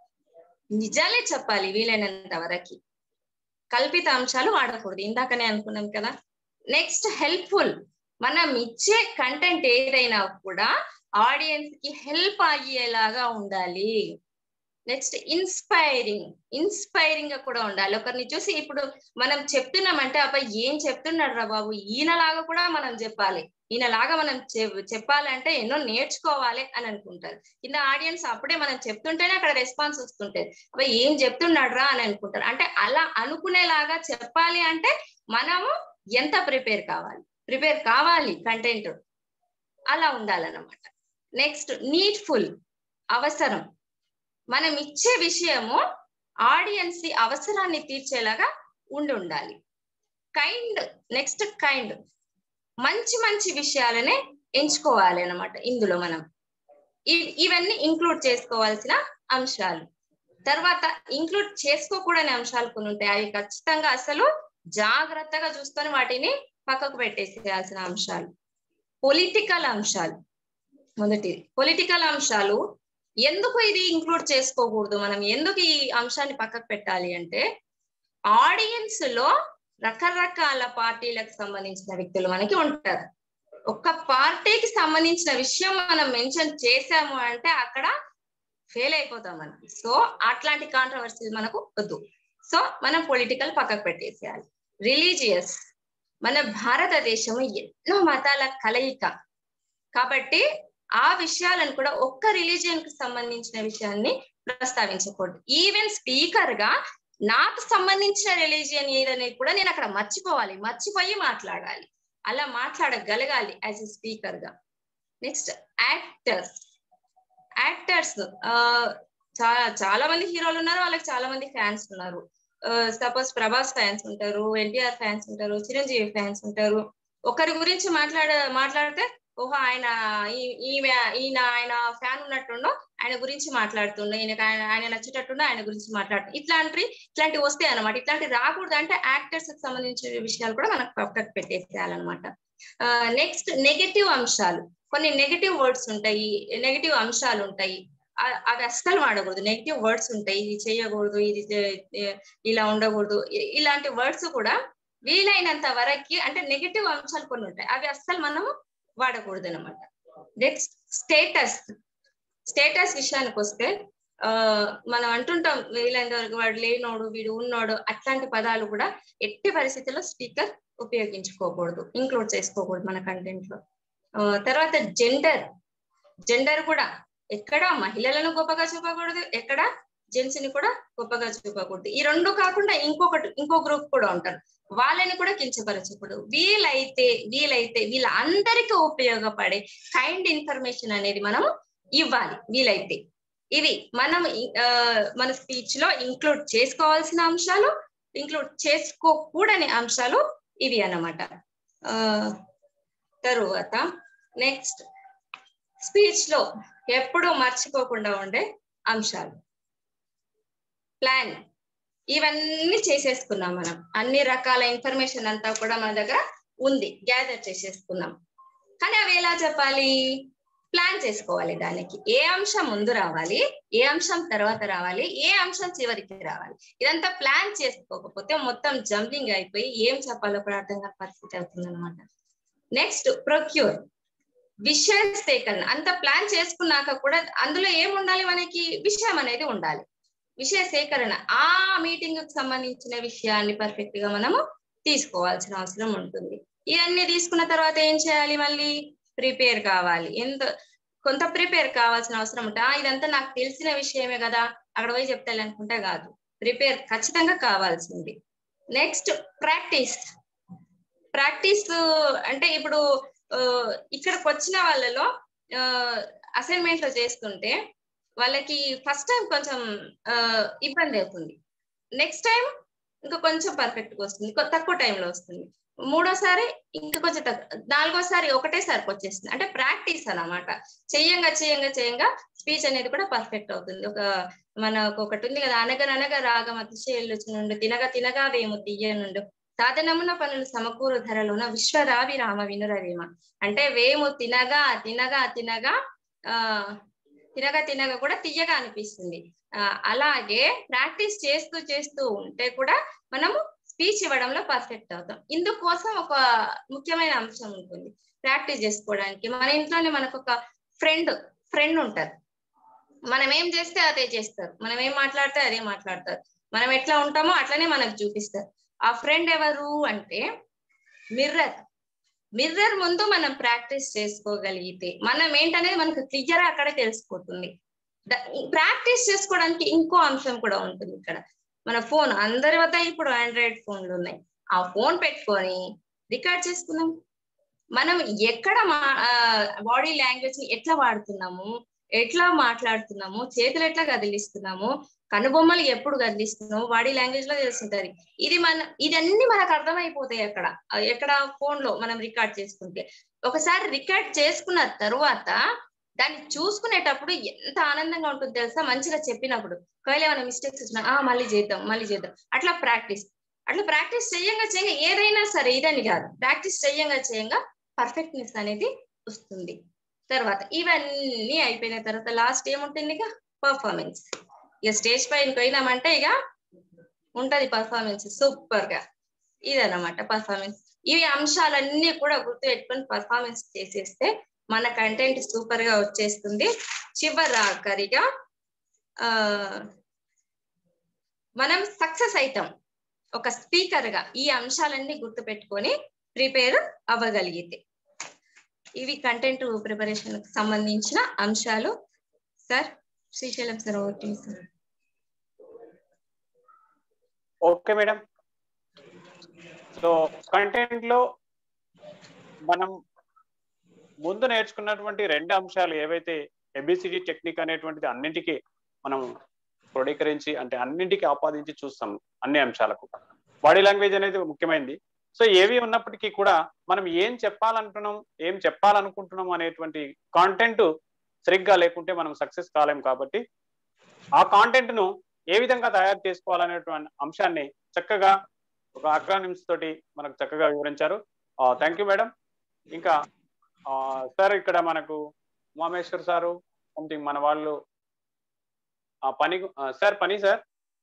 నిజాలే చెప్పాలి వీలైనంత వరకు కల్పిత అంశాలు వాడకూడదు ఇందాకనే అనుకున్నాం కదా నెక్స్ట్ హెల్ప్ఫుల్ మనం ఇచ్చే కంటెంట్ ఏదైనా కూడా ఆడియన్స్ కి హెల్ప్ అయ్యేలాగా ఉండాలి నెక్స్ట్ ఇన్స్పైరింగ్ ఇన్స్పైరింగ్ గా కూడా ఉండాలి ఒకరిని చూసి ఇప్పుడు మనం చెప్తున్నామంటే అబ్బాయి ఏం చెప్తున్నాడు రా బాబు ఈయనలాగా కూడా మనం చెప్పాలి ఈయనలాగా మనం చె- చెప్పాలంటే ఎన్నో నేర్చుకోవాలి అని అనుకుంటారు కింద ఆడియన్స్ అప్పుడే మనం చెప్తుంటేనే అక్కడ రెస్పాన్స్ వస్తుంటది అబ్బాయి ఏం చెప్తున్నాడు రా అని అనుకుంటారు అంటే అలా అనుకునేలాగా చెప్పాలి అంటే మనము ఎంత ప్రిపేర్ కావాలి ప్రిపేర్ కావాలి కంటెంట్ అలా ఉండాలన్నమాట నెక్స్ట్ నీడ్ఫుల్ అవసరం మనం ఇచ్చే విషయము ఆడియన్స్ అవసరాన్ని తీర్చేలాగా ఉండి ఉండాలి కైండ్ నెక్స్ట్ కైండ్ మంచి మంచి విషయాలనే ఎంచుకోవాలి అన్నమాట ఇందులో మనం ఇ- ఇవన్నీ ఇంక్లూడ్ చేసుకోవాల్సిన అంశాలు తర్వాత ఇంక్లూడ్ చేసుకోకూడని అంశాలు కొన్ని ఉంటాయి అవి ఖచ్చితంగా అసలు జాగ్రత్తగా చూసుకొని వాటిని పక్కకు పెట్టేసేయాల్సిన అంశాలు పొలిటికల్ అంశాలు మొదటిది పొలిటికల్ అంశాలు ఎందుకు ఇది ఇంక్లూడ్ చేసుకోకూడదు మనం ఎందుకు ఈ అంశాన్ని పక్కకు పెట్టాలి అంటే ఆడియన్స్ లో రకరకాల పార్టీలకు సంబంధించిన వ్యక్తులు మనకి ఉంటారు ఒక్క పార్టీకి సంబంధించిన విషయం మనం మెన్షన్ చేసాము అంటే అక్కడ ఫెయిల్ అయిపోతాం మనం సో అట్లాంటి కాంట్రవర్సీలు మనకు వద్దు సో మనం పొలిటికల్ పక్కకు పెట్టేసేయాలి రిలీజియస్ మన భారతదేశం ఎన్నో మతాల కలయిక కాబట్టి ఆ విషయాలను కూడా ఒక్క రిలీజియన్ కి సంబంధించిన విషయాన్ని ప్రస్తావించకూడదు ఈవెన్ స్పీకర్ గా నాకు సంబంధించిన రిలీజియన్ ఏదనేది కూడా నేను అక్కడ మర్చిపోవాలి మర్చిపోయి మాట్లాడాలి అలా మాట్లాడగలగాలి యాజ్ ఎ స్పీకర్ గా నెక్స్ట్ యాక్టర్స్ యాక్టర్స్ చాలా చాలా మంది హీరోలు ఉన్నారు వాళ్ళకి చాలా మంది ఫ్యాన్స్ ఉన్నారు సపోజ్ ప్రభాస్ ఫ్యాన్స్ ఉంటారు ఎన్టీఆర్ ఫ్యాన్స్ ఉంటారు చిరంజీవి ఫ్యాన్స్ ఉంటారు ఒకరి గురించి మాట్లాడ మాట్లాడితే ఓహో ఆయన ఈ- ఈమె ఈయన ఆయన ఫ్యాన్ ఉన్నట్టుండో ఆయన గురించి మాట్లాడుతుండో ఈయనకి ఆయన ఆయన నచ్చేటట్టుండో ఆయన గురించి మాట్లాడుతూ ఇట్లాంటి ఇట్లాంటివి వస్తాయి అనమాట ఇట్లాంటివి రాకూడదు అంటే యాక్టర్స్ కి సంబంధించిన విషయాలు కూడా మనకు పక్కకు పెట్టేసేయాలన్నమాట నెక్స్ట్ నెగటివ్ అంశాలు కొన్ని నెగటివ్ వర్డ్స్ ఉంటాయి నెగటివ్ అంశాలు ఉంటాయి అ- అవి అస్సలు వాడకూడదు నెగటివ్ వర్డ్స్ ఉంటాయి ఇది చేయకూడదు ఇది చే- ఇలా ఉండకూడదు ఇ- ఇలాంటి వర్డ్స్ కూడా వీలైనంత వరకు అంటే నెగటివ్ అంశాలు కొన్ని ఉంటాయి అవి అస్సలు మనము వాడకూడదు అనమాట నెక్స్ట్ స్టేటస్ స్టేటస్ విషయానికి వస్తే ఆ మనం అంటుంటాం వీలైనంత వరకు వాడు లేనోడు వీడు ఉన్నోడు అట్లాంటి పదాలు కూడా ఎట్టి పరిస్థితుల్లో స్పీకర్ ఉపయోగించుకోకూడదు ఇంక్లూడ్ చేసుకోకూడదు మన కంటెంట్ లో ఆ, తర్వాత జెండర్ జెండర్ కూడా ఎక్కడ మహిళలను గొప్పగా చూపకూడదు ఎక్కడ జెంట్స్ ని కూడా గొప్పగా చూపకూడదు ఈ రెండు కాకుండా ఇంకొకటి ఇంకో గ్రూప్ కూడా ఉంటారు వాళ్ళని కూడా కించపరచకూడదు వీలైతే వీలైతే వీళ్ళ అందరికీ ఉపయోగపడే కైండ్ ఇన్ఫర్మేషన్ అనేది మనం ఇవ్వాలి వీలైతే ఇవి మనం ఇ- ఆ, మన స్పీచ్ లో ఇంక్లూడ్ చేసుకోవాల్సిన అంశాలు ఇంక్లూడ్ చేసుకోకూడని అంశాలు ఇవి అన్నమాట ఆ, తరువాత నెక్స్ట్ స్పీచ్ లో ఎప్పుడూ మర్చిపోకుండా ఉండే అంశాలు ప్లాన్ ఇవన్నీ చేసేసుకున్నాం మనం అన్ని రకాల ఇన్ఫర్మేషన్ అంతా కూడా మన దగ్గర ఉంది గ్యాదర్ చేసేసుకున్నాం కానీ అవి ఎలా చెప్పాలి ప్లాన్ చేసుకోవాలి దానికి ఏ అంశం ముందు రావాలి ఏ అంశం తర్వాత రావాలి ఏ అంశం చివరికి రావాలి ఇదంతా ప్లాన్ చేసుకోకపోతే మొత్తం జంపింగ్ అయిపోయి ఏం చెప్పాలో కూడా అర్థం కాని పరిస్థితి అవుతుంది అనమాట నెక్స్ట్ ప్రొక్యూర్ విషయ సేకరణ అంత ప్లాన్ చేసుకున్నాక కూడా అందులో ఏం ఉండాలి మనకి విషయం అనేది ఉండాలి విషయ సేకరణ ఆ మీటింగ్ కు సంబంధించిన విషయాన్ని పర్ఫెక్ట్ గా మనము తీసుకోవాల్సిన అవసరం ఉంటుంది ఇవన్నీ తీసుకున్న తర్వాత ఏం చేయాలి మళ్ళీ ప్రిపేర్ కావాలి ఎంత కొంత ప్రిపేర్ కావాల్సిన అవసరం ఉంటుంది ఆ, ఇదంతా నాకు తెలిసిన విషయమే కదా అక్కడ పోయి చెప్తాను అనుకుంటే కాదు ప్రిపేర్ ఖచ్చితంగా కావాల్సింది నెక్స్ట్ ప్రాక్టీస్ ప్రాక్టీస్ అంటే ఇప్పుడు ఆ, ఇక్కడికి వచ్చిన వాళ్ళలో అసైన్మెంట్ లో చేస్తుంటే వాళ్ళకి ఫస్ట్ టైం కొంచెం ఆ, ఇబ్బంది అవుతుంది నెక్స్ట్ టైం ఇంకా కొంచెం పర్ఫెక్ట్ గా వస్తుంది కొ- తక్కువ టైంలో వస్తుంది మూడోసారి ఇంకా కొంచెం తక్కువ నాలుగోసారి ఒకటేసారికి వచ్చేస్తుంది అంటే ప్రాక్టీస్ అన్నమాట చెయ్యంగా చెయ్యంగా చెయ్యంగా స్పీచ్ అనేది కూడా పర్ఫెక్ట్ అవుతుంది ఒక మనకు ఒకటి ఉంది కదా అనగననగా రాగం అతిశయలుచునుండు తినగా తినగా వేము తీయనుండు సాధనమున పనులు సమకూరు ధరలోన విశ్వరావి రామ వినురవేమ అంటే వేము తినగా తినగా తినగా ఆ తినగా తినగా కూడా తీయగా అనిపిస్తుంది ఆ, అలాగే ప్రాక్టీస్ చేస్తూ చేస్తూ ఉంటే కూడా మనము స్పీచ్ ఇవ్వడంలో పర్ఫెక్ట్ అవుతాం ఇందుకోసం ఒక ముఖ్యమైన అంశం ఉంటుంది ప్రాక్టీస్ చేసుకోవడానికి మన ఇంట్లోనే మనకు ఒక ఫ్రెండ్ ఫ్రెండ్ ఉంటారు మనం ఏం చేస్తే అదే చేస్తారు మనం ఏం మాట్లాడితే అదే మాట్లాడతారు మనం ఎట్లా ఉంటామో అట్లనే మనకు చూపిస్తారు ఆ ఫ్రెండ్ ఎవరు అంటే మిర్రర్ మిర్రర్ ముందు మనం ప్రాక్టీస్ చేసుకోగలిగితే మనం ఏంటనేది మనకు క్లియర్ అక్కడే తెలిసిపోతుంది ప్రాక్టీస్ చేసుకోవడానికి ఇంకో అంశం కూడా ఉంటుంది ఇక్కడ మన ఫోన్ అందరి వద్ద ఇప్పుడు ఆండ్రాయిడ్ ఫోన్లు ఉన్నాయి ఆ ఫోన్ పెట్టుకొని రికార్డ్ చేసుకున్నాం మనం ఎక్కడ మా బాడీ లాంగ్వేజ్ ని ఎట్లా వాడుతున్నాము ఎట్లా మాట్లాడుతున్నాము చేతులు ఎట్లా కదిలిస్తున్నాము కనుబొమ్మలు ఎప్పుడు కదిలిస్తున్నాము బాడీ లాంగ్వేజ్ లో తెలుస్తుంటది ఇది మన ఇదన్నీ మనకు అర్థమైపోతాయి అక్కడ ఆ, ఎక్కడ ఫోన్ లో మనం రికార్డ్ చేసుకుంటే ఒకసారి రికార్డ్ చేసుకున్న తరువాత దాన్ని చూసుకునేటప్పుడు ఎంత ఆనందంగా ఉంటుంది తెలుసా మంచిగా చెప్పినప్పుడు ఒకవేళ ఏమైనా మిస్టేక్స్ వచ్చినా ఆ మళ్ళీ చేద్దాం మళ్ళీ చేద్దాం అట్లా ప్రాక్టీస్ అట్లా ప్రాక్టీస్ చేయంగా చేయంగా ఏదైనా సరే ఇదని కాదు ప్రాక్టీస్ చేయంగా చేయంగా పర్ఫెక్ట్నెస్ అనేది వస్తుంది తర్వాత ఇవన్నీ అయిపోయిన తర్వాత లాస్ట్ ఏముంటుంది ఇక పర్ఫార్మెన్స్ ఇక స్టేజ్ పైన పోయినామంటే ఇక ఉంటది పర్ఫార్మెన్స్ సూపర్ గా ఇదన్నమాట పర్ఫార్మెన్స్ ఇవి అంశాలన్నీ కూడా గుర్తు పెట్టుకొని పర్ఫార్మెన్స్ చేసేస్తే మన కంటెంట్ సూపర్ గా వచ్చేస్తుంది చివరాఖరిగా ఆ మనం సక్సెస్ అవుతాం ఒక స్పీకర్ గా ఈ అంశాలన్నీ గుర్తు పెట్టుకొని ప్రిపేర్ అవ్వగలిగితే ఇవి కంటెంట్ ప్రిపరేషన్ కి సంబంధించిన అంశాలు sir Srisailam sir okay sir okay madam so content లో మనం ముందు నేర్చుకున్నటువంటి రెండు అంశాలు ఏవైతే ఎబిసిడి టెక్నిక్ అనేటువంటిది అన్నింటికి మనం క్రోడీకరించి అంటే అన్నింటికి ఆపాదించి చూస్తాం అన్ని అంశాలకు బాడీ లాంగ్వేజ్ అనేది ముఖ్యమైనది సో ఏవి ఉన్నప్పటికీ కూడా మనం ఏం చెప్పాలంటున్నాం ఏం చెప్పాలనుకుంటున్నాం అనేటువంటి కాంటెంట్ సరిగ్గా లేకుంటే మనం సక్సెస్ కాలేం కాబట్టి ఆ కాంటెంట్ ను ఏ విధంగా తయారు చేసుకోవాలనేటువంటి అంశాన్ని చక్కగా ఒక అక్రానిమ్స్ తోటి మనకు చక్కగా వివరించారు థ్యాంక్ యూ మేడం ఇంకా సార్ ఇక్కడ మనకు ఉమామేశ్వర్ సారు సంథింగ్ మన వాళ్ళు ఆ పని సార్ పని సార్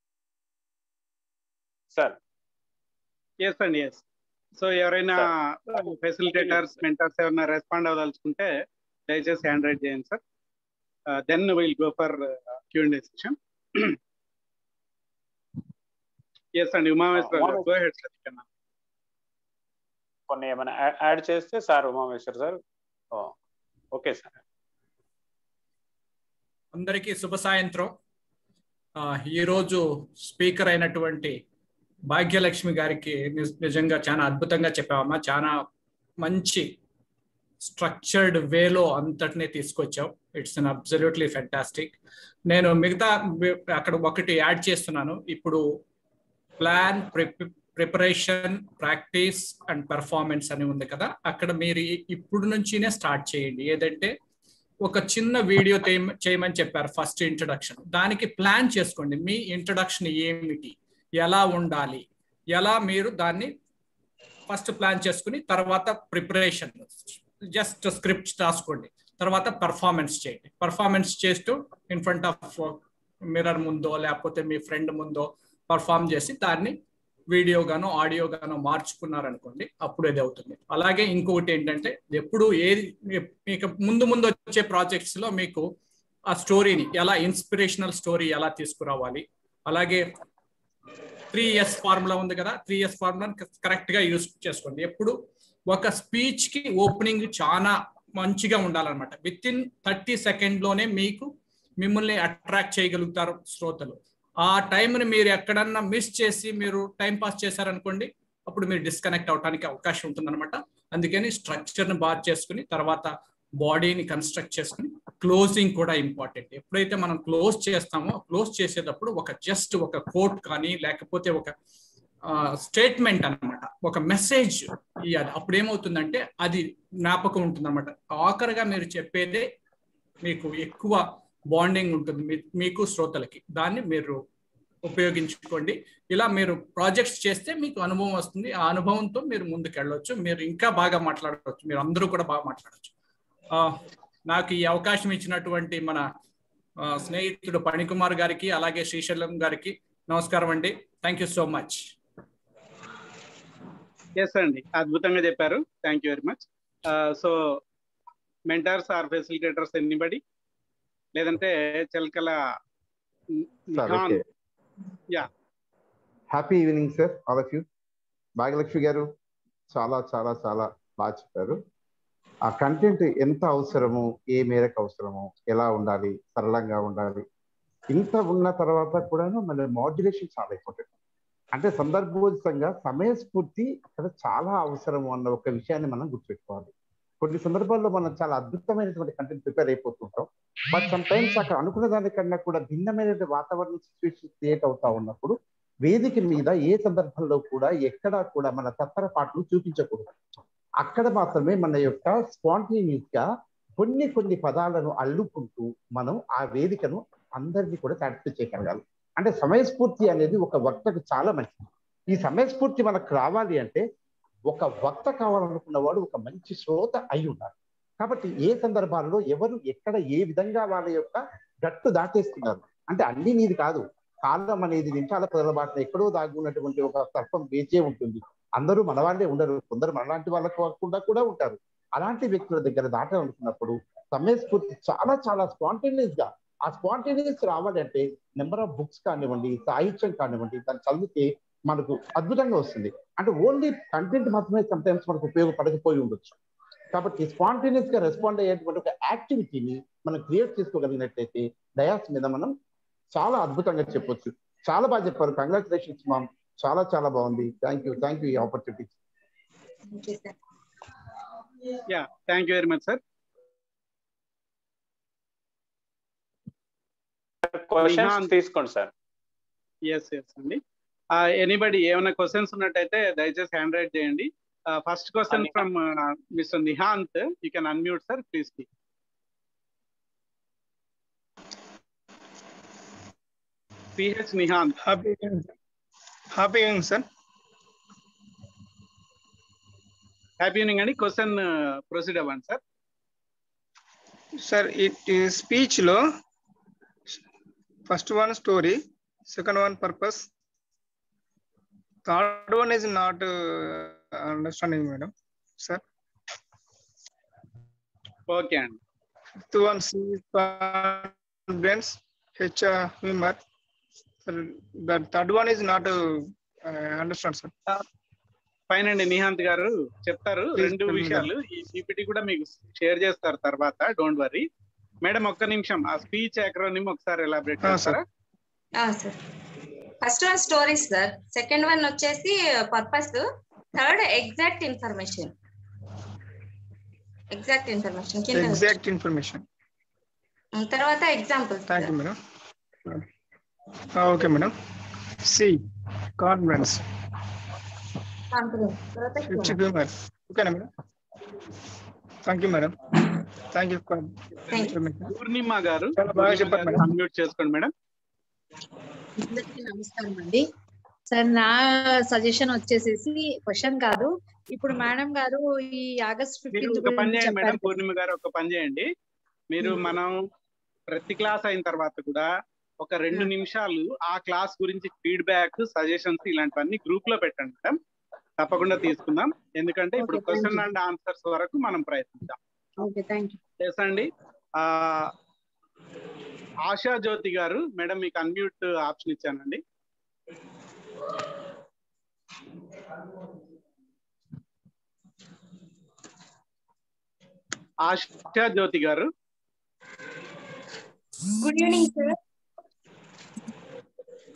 సార్ ఎస్ అండి ఎస్ సో ఎవరైనా ఫెసిలిటేటర్స్ మెంటర్స్ ఎవరైనా రెస్పాండ్ అవ్వదలుచుకుంటే దయచేసి హ్యాండ్ రైట్ చేయండి sir then will go for Q and session yes అండి ఉమామేశ్వర్ గారు గో హెడ్ సార్ ఇక్కడ కొన్ని ఏమైనా యాడ్ చేస్తే sir Umameshwar sir okay sir అందరికీ శుభ సాయంత్రం ఆ, ఈరోజు స్పీకర్ అయినటువంటి భాగ్యలక్ష్మి గారికి నిజ- నిజంగా చాలా అద్భుతంగా చెప్పావమ్మా చాలా మంచి స్ట్రక్చర్డ్ వేలో అంతటినీ తీసుకొచ్చావు ఇట్స్ అన్ అబ్సల్యూట్లీ ఫెంటాస్టిక్ నేను మిగతా వి- అక్కడ ఒకటి యాడ్ చేస్తున్నాను ఇప్పుడు plan preparation practice and performance అని ఉంది కదా అక్కడ మీరు ఇ- ఇప్పుడు నుంచినే స్టార్ట్ చేయండి ఏదంటే ఒక చిన్న వీడియో తేమ- చేయమని చెప్పారు ఫస్ట్ ఇంట్రడక్షన్ దానికి ప్లాన్ చేసుకోండి మీ ఇంట్రడక్షన్ ఏమిటి ఎలా ఉండాలి ఎలా మీరు దాన్ని ఫస్ట్ ప్లాన్ చేసుకుని తర్వాత ప్రిపరేషన్ జస్ట్ స్క్రిప్ట్ రాసుకోండి తర్వాత పర్ఫార్మెన్స్ చేయండి పర్ఫార్మెన్స్ చేస్తూ ఇన్ ఫ్రంట్ ఆఫ్ మిర్రర్ ముందో లేకపోతే మీ ఫ్రెండ్ ముందో పర్ఫామ్ చేసి దాన్ని వీడియో గానో ఆడియో గానో మార్చుకున్నారనుకోండి అప్పుడు ఇది అవుతుంది అలాగే ఇంకొకటి ఏంటంటే ఎప్పుడు ఏది మీకు ముందు ముందు వచ్చే ప్రాజెక్ట్స్ లో మీకు ఆ స్టోరీని ఎలా ఇన్స్పిరేషనల్ స్టోరీ ఎలా తీసుకురావాలి అలాగే త్రీ ఇయర్స్ ఫార్ములా ఉంది కదా త్రీ ఇయర్స్ ఫార్ములా కరెక్ట్ గా యూస్ చేసుకోండి ఎప్పుడు ఒక స్పీచ్ కి ఓపెనింగ్ చాలా మంచిగా ఉండాలన్నమాట విత్ ఇన్ థర్టీ సెకండ్ లోనే మీకు మిమ్మల్ని అట్రాక్ట్ చేయగలుగుతారు శ్రోతలు ఆ టైంని మీరు ఎక్కడన్నా మిస్ చేసి మీరు టైం పాస్ చేశారనుకోండి అప్పుడు మీరు డిస్కనెక్ట్ అవడానికి అవకాశం ఉంటుందన్నమాట అందుకని స్ట్రక్చర్ని బాగా చేసుకుని తర్వాత బాడీని కన్స్ట్రక్ట్ చేసుకుని క్లోజింగ్ కూడా ఇంపార్టెంట్ ఎప్పుడైతే మనం క్లోజ్ చేస్తామో క్లోజ్ చేసేటప్పుడు ఒక జస్ట్ ఒక కోట్ కానీ లేకపోతే ఒక స్టేట్మెంట్ అన్నమాట ఒక మెసేజ్ ఇవ్వాలి అప్పుడు ఏమవుతుందంటే అది జ్ఞాపకం ఉంటుంది అనమాట ఆఖరిగా మీరు చెప్పేదే మీకు ఎక్కువ బాండింగ్ ఉంటుంది మీ- మీకు శ్రోతలకి దాన్ని మీరు ఉపయోగించుకోండి ఇలా మీరు ప్రాజెక్ట్స్ చేస్తే మీకు అనుభవం వస్తుంది ఆ అనుభవంతో మీరు ముందుకు వెళ్ళొచ్చు మీరు ఇంకా బాగా మాట్లాడవచ్చు మీరు అందరూ కూడా బాగా మాట్లాడవచ్చు ఆ, నాకు ఈ అవకాశం ఇచ్చినటువంటి మన ఆ, స్నేహితుడు పణికుమార్ గారికి అలాగే శ్రీశైలం గారికి నమస్కారం అండి thank you so much yes అండి అద్భుతంగా చెప్పారు thank you very much so mentors or facilitators anybody లేదంటే Chilakala sir Nihan okay Yeah. Happy evening sir all of you Bhagyalakshmi గారు చాలా చాలా చాలా బాగా చెప్పారు ఆ కంటెంట్ ఎంత అవసరము ఏ మేరకు అవసరము ఎలా ఉండాలి సరళంగా ఉండాలి ఇంత ఉన్న తర్వాత కూడాను మన మాడ్యులేషన్ చాలా ఇంపార్టెంట్ అంటే సందర్భోచితంగా సమయస్ఫూర్తి అక్కడ చాలా అవసరము అన్న ఒక విషయాన్ని మనం గుర్తుపెట్టుకోవాలి కొన్ని సందర్భాల్లో మనం చాలా అద్భుతమైనటువంటి కంటెంట్ ప్రిపేర్ అయిపోతుంటాం బట్ సమ్ టైమ్స్ అక్కడ అనుకున్న దానికన్నా కూడా భిన్నమైన వాతావరణ సిచ్యువేషన్ క్రియేట్ అవుతా ఉన్నప్పుడు వేదిక మీద ఏ సందర్భంలో కూడా ఎక్కడా కూడా మన తత్తరపాట్లు చూపించకూడదు అక్కడ మాత్రమే మన యొక్క స్పాంటేనియస్ గా కొన్ని కొన్ని పదాలను అల్లుకుంటూ మనం ఆ వేదికను అందరినీ కూడా సాటిస్ఫై చేయగలగాలి అంటే సమయస్ఫూర్తి అనేది ఒక వక్తకు చాలా మంచిది ఈ సమయస్ఫూర్తి మనకు రావాలి అంటే ఒక వక్త కావాలనుకున్న వాడు ఒక మంచి శ్రోత అయి ఉండాలి కాబట్టి ఏ సందర్భాల్లో ఎవరు ఎక్కడ ఏ విధంగా వాళ్ళ యొక్క గట్టు దాటేస్తున్నారు అంటే అన్ని నీది కాదు కాలం అనేది నిమిషాల పదల బాటన ఎక్కడో దాగి ఉన్నటువంటి ఒక సర్పం వేచే ఉంటుంది అందరూ మన వాళ్ళే ఉండరు కొందరు మనలాంటి వాళ్ళకు కాకుండా కూడా ఉంటారు అలాంటి వ్యక్తుల దగ్గర దాటాలనుకున్నప్పుడు సమయస్ఫూర్తి చాలా చాలా స్పాంటేనియస్ గా ఆ స్పాంటేనియస్ రావాలంటే నెంబర్ ఆఫ్ బుక్స్ కానివ్వండి సాహిత్యం కానివ్వండి దాన్ని చదివితే మనకు అద్భుతంగా వస్తుంది అంటే ఓన్లీ కంటెంట్ మాత్రమే సమ్టైమ్స్ మనకు ఉపయోగపడకపోయి ఉండొచ్చు కాబట్టి స్పాంటేనియస్ గా రెస్పాండ్ అయ్యేటువంటి ఒక యాక్టివిటీని మనం క్రియేట్ చేసుకోగలిగినట్లయితే డయాస్ మీద మనం చాలా అద్భుతంగా చెప్పొచ్చు చాలా బాగా చెప్పారు కంగ్రాచులేషన్స్ మామ్ చాలా చాలా బాగుంది థ్యాంక్ యూ థ్యాంక్ యూ ఈ opportunity thank you sir yeah thank you very much sir questions Nihan. తీసుకోండి సార్ ఎస్ ఎస్ అండి ఎనీబడి ఏమైనా క్వశ్చన్స్ ఉన్నట్టయితే దయచేసి హ్యాండ్ రైట్ చేయండి first question Nihan. From mister Nihanth you can unmute sir please PH Nihanth happy happy evening sir happy evening అండి question proceed అవ్వండి sir sir ఈ speech లో first one story second one purpose third one is not understanding madam sir okay అండి fifth one C confidence H humour the third one is not understand sir fine అండి నిహాంత్ గారు చెప్తారు Please రెండు tell me విషయాలు ఈ PPT కూడా మీకు share చేస్తారు తర్వాత డోంట్ వరీ మేడం ఒక్క నిమిషం ఆ స్పీచ్ ఎక్రోనిమ్ ఒకసారి ఎలాబరేట్ Ah, చేస్తారా sir first one stories sir second one వచ్చేసి purpose third exact information exact information కింద ఎగ్జాక్ట్ ఇన్ఫర్మేషన్ ఉంది. తర్వాత example thank you madam okay madam C confidence confidence తర్వాత హెచ్ హ్యూమర్ ఓకేనా madam thank you madam thank you Thank Purnima గారు చాలా బాగా చెప్పారు మేడం. అన్మ్యూట్ చేసుకోండి మేడం అందరికీ నమస్కారం అండి సార్ నా సజెషన్ వచ్చేసేసి క్వశ్చన్ కాదు ఇప్పుడు మేడం గారు ఈ ఆగస్ట్ మీరు ఫిఫ్టీన్త్ ఒక పని గురించి చేయండి మేడం చెప్పారు పూర్ణిమ గారు ఒక పని చేయండి మీరు Hmm. మనం ప్రతి క్లాస్ అయిన తర్వాత కూడా ఒక రెండు Hmm. నిమిషాలు ఆ క్లాస్ గురించి ఫీడ్బ్యాక్ సజెషన్స్ ఇలాంటివన్నీ గ్రూప్ లో పెట్టండి మేడం తప్పకుండా తీసుకుందాం ఎందుకంటే ఇప్పుడు Okay, thank question you. And answers వరకు మనం ప్రయత్నిద్దాం ఓకే థ్యాంక్ యూ చేసండి ఆ ఆశా జ్యోతి గారు మేడం మీకు అన్మ్యూట్ ఆప్షన్ ఇచ్చానండి ఆశా జ్యోతి గారు good evening sir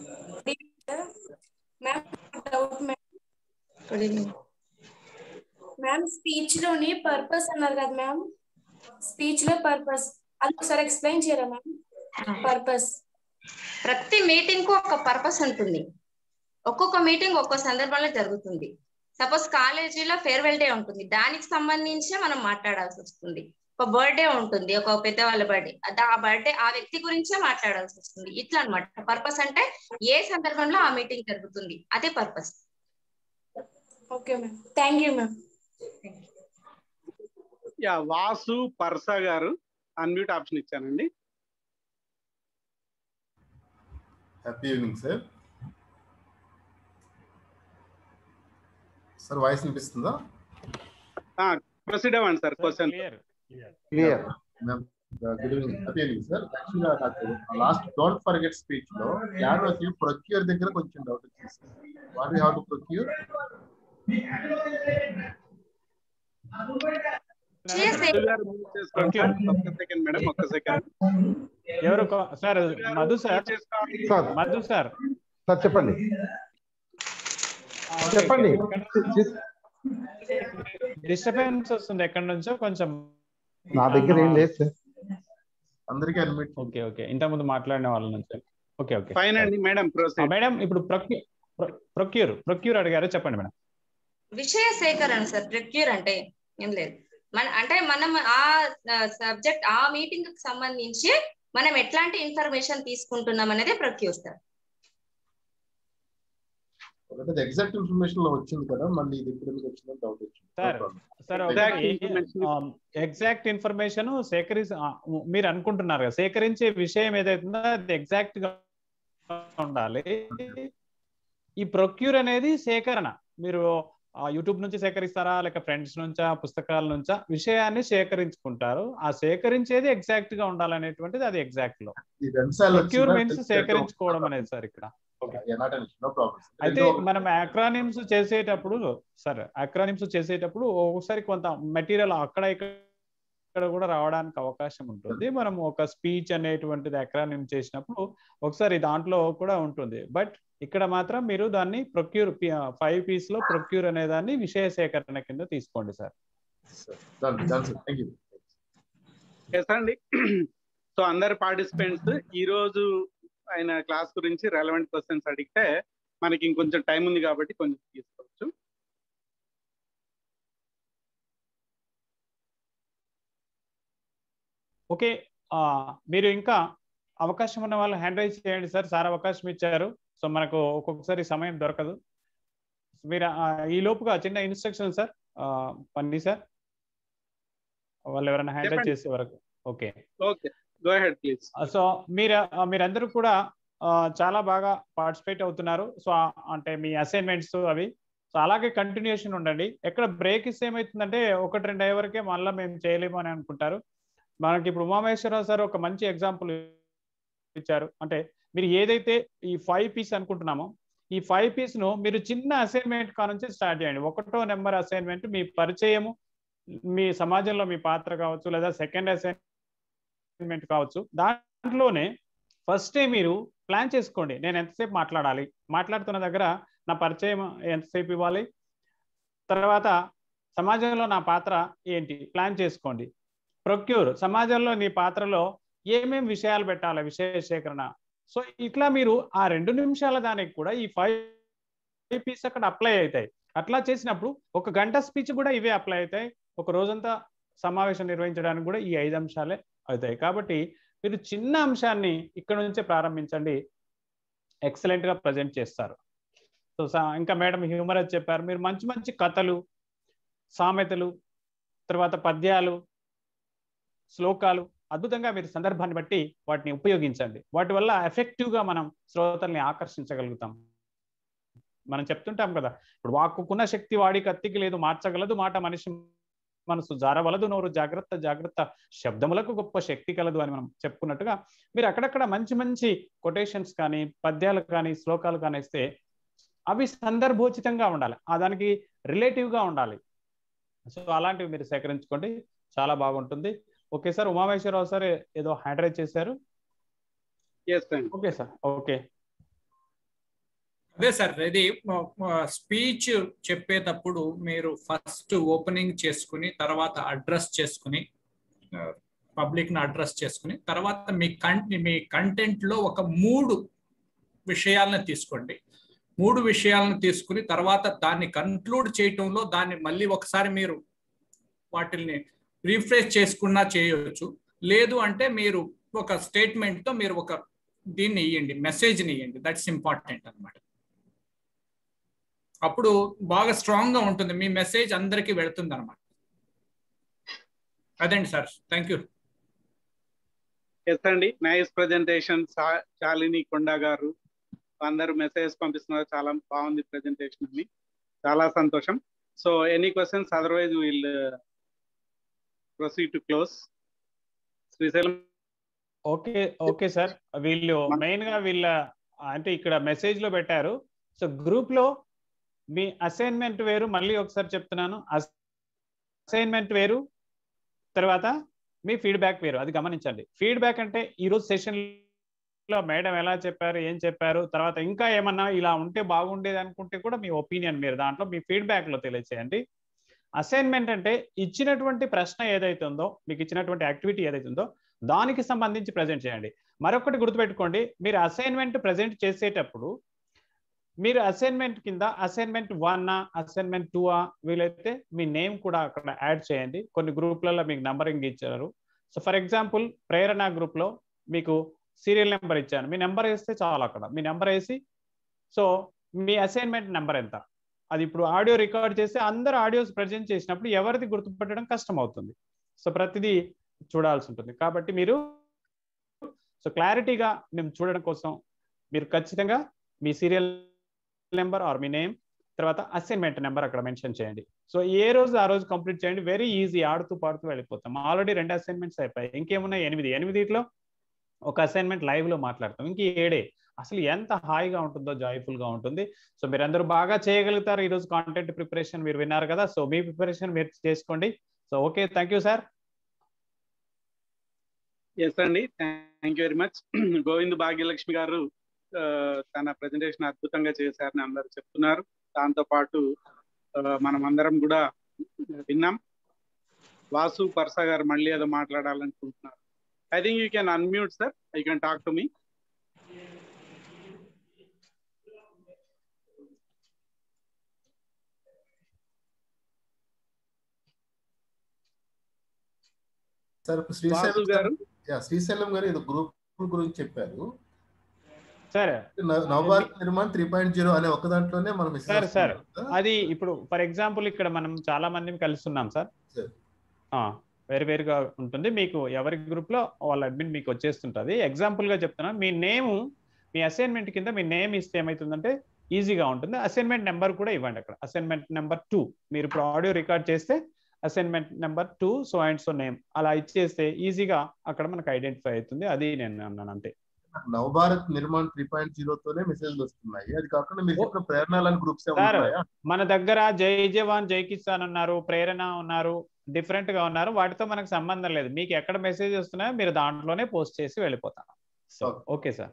doubt ma'am good evening ma'am speech లోని పర్పస్ అన్నారు కదా మ్యామ్ స్పీచ్ లో పర్పస్ అది ఒకసారి ఎక్స్ప్లెయిన్ చేయరా మ్యామ్ పర్పస్ ప్రతి మీటింగ్ కు ఒక పర్పస్ ఉంటుంది ఒక్కొక్క మీటింగ్ ఒక్కో సందర్భంలో జరుగుతుంది సపోజ్ కాలేజీలో ఫేర్వెల్ డే ఉంటుంది దానికి సంబంధించి మనం మాట్లాడాల్సి వస్తుంది ఒక బర్త్డే ఉంటుంది ఒక పెద్దవాళ్ళ బర్త్డే ఆ బర్త్డే ఆ వ్యక్తి గురించే మాట్లాడాల్సి వస్తుంది ఇట్లా అన్నమాట పర్పస్ అంటే ఏ సందర్భంలో ఆ మీటింగ్ జరుగుతుంది అదే purpose okay ma'am thank you ma'am yeah Vasu Parsa గారు అన్మ్యూట్ ఆప్షన్ ఇచ్చానండి happy evening sir sir voice వినిపిస్తుందా ప్రొసీడ్ అవ్వండి sir question clear good evening happy evening sir యాక్చువల్గా నాకు లాస్ట్ డోంట్ ఫర్గెట్ స్పీచ్ లో క్యాన్వాస్ ప్రొక్యూర్ దగ్గర కొంచెం డౌట్ వచ్చింది sir what you have to procure ఒక్క సెకండ్ మేడం ఒక్క సెకండ్ ఎవరు sir Madhu sir sir Madhu sir sir చెప్పండి చెప్పండి డిస్టర్బెన్స్ వస్తుంది ఎక్కడి నుంచో కొంచెం నా దగ్గర ఏం లేదు సార్ అందరికీ అడ్మిట్ ఓకే ఓకే ఇంత ముందు మాట్లాడిన వాళ్ళ నుంచి ఓకే ఓకే ఫైన్ అండి మేడం ప్రొసీడ్ మేడం ఇప్పుడు ప్రొక్యూర్ ప్రొక్యూర్ అడిగారు చెప్పండి మేడం విషయ సేకరణ సార్ ప్రొక్యూర్ అంటే ఏం లేదు మన అంటే మనం ఆ సబ్జెక్ట్ ఆ మీటింగ్ కి సంబంధించి మనం ఎట్లాంటి ఇన్ఫర్మేషన్ తీసుకుంటున్నాం అనేది ప్రొక్యూర్ సార్ ఒకటి ఎగ్జాక్ట్ ఇన్ఫర్మేషన్ లో వచ్చింది కదా మళ్ళీ ఇది ఇప్పుడు ఎందుకు వచ్చిందని డౌట్ వచ్చింది సార్ సార్ ఎగ్జాక్ట్ ఇన్ఫర్మేషన్ సేకరి మీరు అనుకుంటున్నారు కదా సేకరించే విషయం ఏదైతుందో అది ఎగ్జాక్ట్ గా ఉండాలి ఈ ప్రొక్యూర్ అనేది సేకరణ మీరు యూట్యూబ్ నుంచి సేకరిస్తారా లేక ఫ్రెండ్స్ నుంచా పుస్తకాల నుంచా విషయాన్ని సేకరించుకుంటారు ఆ సేకరించేది ఎగ్జాక్ట్ గా ఉండాలనేటువంటిది అది ఎగ్జాక్ట్ లో ప్రొక్యూర్ మీన్స్ సేకరించుకోవడం అనేది సార్ ఇక్కడ అయితే మనం అక్రానిమ్స్ చేసేటప్పుడు సార్ అక్రానిమ్స్ చేసేటప్పుడు ఒకసారి కొంత మెటీరియల్ అక్కడ ఇక్కడ కూడా రావడానికి అవకాశం ఉంటుంది మనం ఒక స్పీచ్ అనేటువంటిది అక్రానిమ్ చేసినప్పుడు ఒకసారి దాంట్లో కూడా ఉంటుంది బట్ ఇక్కడ మాత్రం మీరు దాన్ని ప్రొక్యూర్ ఫైవ్ పీస్ లో ప్రొక్యూర్ అనే దాన్ని విషయ సేకరణ కింద తీసుకోండి సార్ ఎస్ అండి సో అందరు పార్టిసిపెంట్స్ ఈ రోజు ఆయన క్లాస్ గురించి రెలవెంట్ క్వశ్చన్స్ అడిగితే మనకి ఇంకొంచెం టైం ఉంది కాబట్టి కొంచెం తీసుకోవచ్చు ఓకే మీరు ఇంకా అవకాశం ఉన్న వాళ్ళు హ్యాండ్ రైజ్ చేయండి సార్ సార్ అవకాశం ఇచ్చారు సో మనకు ఒక్కొక్కసారి సమయం దొరకదు మీరు ఈ లోపుగా చిన్న ఇన్స్ట్రక్షన్ సార్ పండి సార్ వాళ్ళు ఎవరైనా హ్యాండ్ రైజ్ చేసే వరకు okay okay go ahead please so మీరు మీరందరూ కూడా చాలా బాగా పార్టిసిపేట్ అవుతున్నారు సో అంటే మీ అసైన్మెంట్స్ అవి సో అలాగే కంటిన్యూషన్ ఉండండి ఎక్కడ బ్రేక్ ఇస్తే ఏమవుతుందంటే ఒకటి రెండు అయ్యే వరకే మళ్ళీ మేము చేయలేము అని అనుకుంటారు మనకి ఇప్పుడు ఉమామేశ్వరరావు సార్ ఒక మంచి ఎగ్జాంపుల్ ఇచ్చారు అంటే మీరు ఏదైతే ఈ ఫైవ్ పీస్ అనుకుంటున్నామో ఈ ఫైవ్ పీస్ ను మీరు చిన్న అసైన్మెంట్ కా నుంచి స్టార్ట్ చేయండి ఒకటో నెంబర్ అసైన్మెంట్ మీ పరిచయము మీ సమాజంలో మీ పాత్ర కావచ్చు లేదా సెకండ్ అసైన్మెంట్ కావచ్చు దాంట్లోనే ఫస్టే మీరు ప్లాన్ చేసుకోండి నేను ఎంతసేపు మాట్లాడాలి మాట్లాడుతున్న దగ్గర నా పరిచయం ఎంతసేపు ఇవ్వాలి తర్వాత సమాజంలో నా పాత్ర ఏంటి ప్లాన్ చేసుకోండి ప్రొక్యూర్ సమాజంలో నీ పాత్రలో ఏమేం విషయాలు పెట్టాలి విషయ సేకరణ సో ఇట్లా మీరు ఆ రెండు నిమిషాల దానికి కూడా ఈ ఫైవ్ పీస్ అక్కడ అప్లై అవుతాయి అట్లా చేసినప్పుడు ఒక గంట స్పీచ్ కూడా ఇవే అప్లై అవుతాయి ఒక రోజంతా సమావేశం నిర్వహించడానికి కూడా ఈ ఐదు అంశాలే అవుతాయి కాబట్టి మీరు చిన్న అంశాన్ని ఇక్కడ నుంచే ప్రారంభించండి ఎక్సలెంట్ గా ప్రజెంట్ చేస్తారు సో ఇంకా మేడం హ్యూమర్ చెప్పారు మీరు మంచి మంచి కథలు సామెతలు తర్వాత పద్యాలు శ్లోకాలు అద్భుతంగా మీరు సందర్భాన్ని బట్టి వాటిని ఉపయోగించండి వాటి వల్ల ఎఫెక్టివ్గా మనం శ్రోతల్ని ఆకర్షించగలుగుతాం మనం చెప్తుంటాం కదా ఇప్పుడు వాక్కుకున్న శక్తి వాడి కత్తికి లేదు మార్చగలదు మాట మనిషి మనసు జారవలదు నోరు జాగ్రత్త జాగ్రత్త శబ్దములకు గొప్ప శక్తి కలదు అని మనం చెప్పుకున్నట్టుగా మీరు అక్కడక్కడ మంచి మంచి కొటేషన్స్ కానీ పద్యాలు కానీ శ్లోకాలు కానీ ఇస్తే అవి సందర్భోచితంగా ఉండాలి ఆ దానికి రిలేటివ్గా ఉండాలి సో అలాంటివి మీరు సేకరించుకోండి చాలా బాగుంటుంది ఓకే సార్ ఉమామేశ్వరరావు సార్ ఏదో హ్యాండ్ రైజ్ చేశారు ఓకే సార్ ఓకే అదే సార్ ఇది స్పీచ్ చెప్పేటప్పుడు మీరు ఫస్ట్ ఓపెనింగ్ చేసుకుని తర్వాత అడ్రస్ చేసుకుని పబ్లిక్ ని అడ్రస్ చేసుకుని తర్వాత మీ కం మీ కంటెంట్ లో ఒక మూడు విషయాలను తీసుకోండి మూడు విషయాలను తీసుకుని తర్వాత దాన్ని కన్క్లూడ్ చేయటంలో దాన్ని మళ్ళీ ఒకసారి మీరు వాటిని రీఫ్రెష్ చేసుకున్నా చేయవచ్చు లేదు అంటే మీరు ఒక స్టేట్మెంట్ తో మీరు ఒక దీన్ని ఇవ్వండి మెసేజ్ని ఇవ్వండి దట్స్ ఇంపార్టెంట్ అనమాట అప్పుడు బాగా స్ట్రాంగ్ గా ఉంటుంది మీ మెసేజ్ అందరికీ వెళుతుంది అనమాట అదండి సార్ థ్యాంక్ యూ ఎస్ అండి నైస్ ప్రజెంటేషన్ శాలిని కొండ గారు అందరూ మెసేజ్ పంపిస్తున్నారు చాలా బాగుంది ప్రజెంటేషన్ అని చాలా సంతోషం so any questions otherwise will proceed to close Srisailam okay okay sir వీళ్ళు మెయిన్ గా వీళ్ళ అంటే ఇక్కడ మెసేజ్ లో పెట్టారు సో గ్రూప్ లో మీ అసైన్మెంట్ వేరు మళ్ళీ ఒకసారి చెప్తున్నాను అసైన్మెంట్ వేరు తర్వాత మీ ఫీడ్బ్యాక్ వేరు అది గమనించండి ఫీడ్బ్యాక్ అంటే ఈ రోజు సెషన్ లో మేడం ఎలా చెప్పారు ఏం చెప్పారు తర్వాత ఇంకా ఏమన్నా ఇలా ఉంటే బాగుండేది అనుకుంటే కూడా మీ ఒపీనియన్ మీరు దాంట్లో మీ ఫీడ్బ్యాక్ లో తెలియచేయండి అసైన్మెంట్ అంటే ఇచ్చినటువంటి ప్రశ్న ఏదైతే ఉందో మీకు ఇచ్చినటువంటి యాక్టివిటీ ఏదైతే ఉందో దానికి సంబంధించి ప్రజెంట్ చేయండి మరొకటి గుర్తుపెట్టుకోండి మీరు అసైన్మెంట్ ప్రజెంట్ చేసేటప్పుడు మీరు అసైన్మెంట్ కింద అసైన్మెంట్ వన్ అసైన్మెంట్ టూ వీలైతే మీ నేమ్ కూడా అక్కడ యాడ్ చేయండి కొన్ని గ్రూప్లలో మీకు నంబరింగ్ ఇచ్చారు సో ఫర్ ఎగ్జాంపుల్ ప్రేరణ గ్రూప్లో మీకు సీరియల్ నెంబర్ ఇచ్చాను మీ నెంబర్ వేస్తే చాలు అక్కడ మీ నెంబర్ వేసి సో మీ అసైన్మెంట్ నెంబర్ ఎంత అది ఇప్పుడు ఆడియో రికార్డ్ చేస్తే అందరు ఆడియోస్ ప్రజెంట్ చేసినప్పుడు ఎవరిది గుర్తుపట్టడం కష్టం అవుతుంది సో ప్రతిదీ చూడాల్సి ఉంటుంది కాబట్టి మీరు సో క్లారిటీగా మేము చూడడం కోసం మీరు ఖచ్చితంగా మీ సీరియల్ నెంబర్ ఆర్ మీ నేమ్ తర్వాత అసైన్మెంట్ నెంబర్ అక్కడ మెన్షన్ చేయండి సో ఏ రోజు ఆ రోజు కంప్లీట్ చేయండి వెరీ ఈజీ ఆడుతూ పాడుతూ వెళ్ళిపోతాం ఆల్రెడీ రెండు అసైన్మెంట్స్ అయిపోయాయి ఇంకేమున్నాయి ఎనిమిది ఎనిమిదిలో ఒక అసైన్మెంట్ లైవ్ లో మాట్లాడతాం ఇంక ఏడే అసలు ఎంత హాయిగా ఉంటుందో జాయ్ఫుల్ గా ఉంటుంది సో మీరందరూ బాగా చేయగలుగుతారు ఈ రోజు కాంటెంట్ ప్రిపరేషన్ మీరు విన్నారు కదా సో మీ ప్రిపరేషన్ మీరు చేసుకోండి so okay thank you sir yes అండి thank you very much Govind Bhagyalakshmi గారు తన ప్రజెంటేషన్ అద్భుతంగా చేశారని అందరు చెప్తున్నారు దాంతో పాటు మనం అందరం కూడా విన్నాం వాసు పర్స గారు మళ్ళీ ఏదో మాట్లాడాలనుకుంటున్నారు I think you can unmute sir I can talk to me sir Srisailam గారు శ్రీశైలం గారు ఏదో గ్రూప్ గురించి చెప్పారు sir Navabharat Nirman three point zero అనే ఒక దాంట్లోనే మనం సార్ సార్ అది ఇప్పుడు ఫర్ ఎగ్జాంపుల్ ఇక్కడ మనం చాలా మంది కలుస్తున్నాం సార్ వేరు వేరుగా ఉంటుంది మీకు ఎవరి గ్రూప్ లో వాళ్ళ అడ్మిన్ మీకు వచ్చేస్తుంటది ఎగ్జాంపుల్ గా చెప్తున్నా మీ నేమ్ మీ అసైన్మెంట్ కింద మీ నేమ్ ఇస్తే ఏమవుతుందంటే ఈజీగా ఉంటుంది అసైన్మెంట్ నెంబర్ కూడా ఇవ్వండి అక్కడ అసైన్మెంట్ నెంబర్ టూ మీరు ఇప్పుడు ఆడియో రికార్డ్ చేస్తే assignment number two so and so name అలా ఇచ్చేస్తే ఈజీగా అక్కడ మనకు ఐడెంటిఫై అవుతుంది అది నేను అన్నాను అంతే Navabharat Nirman three point zero తోనే మెసేజ్లు వస్తున్నాయి అది కాకుండా మీరు చెప్పిన ప్రేరణాలని గ్రూప్స్ మన దగ్గర జై జవాన్ జై కిసాన్ ఉన్నారు ప్రేరణ ఉన్నారు డిఫరెంట్ గా ఉన్నారు వాటితో మనకు సంబంధం లేదు మీకు ఎక్కడ మెసేజ్ వస్తున్నాయో మీరు దాంట్లోనే పోస్ట్ చేసి వెళ్ళిపోతాను so okay sir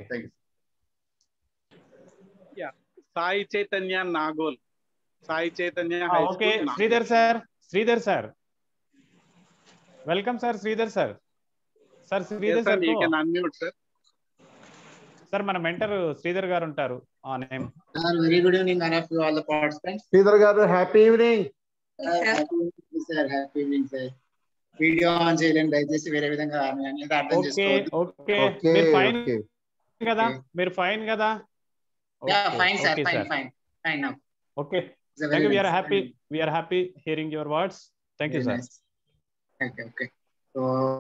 Sai Chaitanya Nagole Sai Chaitanya okay Sridhar sir Sridhar sir welcome sir Sridhar sir sir Sridhar sir sir sir మన మెంటర్ శ్రీధర్ గారు ఉంటారు ఆ name very good evening all of you all the participants Sridhar గారు happy evening sir happy evening sir video on చేయలేండి దయచేసి వేరే విధంగా అనేది అర్థం ఓకే చేసుకోవద్దు ఓకే మీరు ఫైన్ కదా మీరు ఫైన్ కదా fine sir fine fine fine now okay thank you we are happy we are happy hearing your words thank you sir okay okay so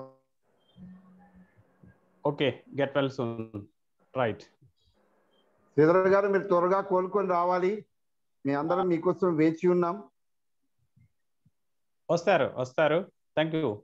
okay get well soon right Sridhar గారు మీరు త్వరగా కోలుకొని రావాలి మీ అందరం మీకోసం వేచి ఉన్నాం వస్తారు వస్తారు థ్యాంక్ యూ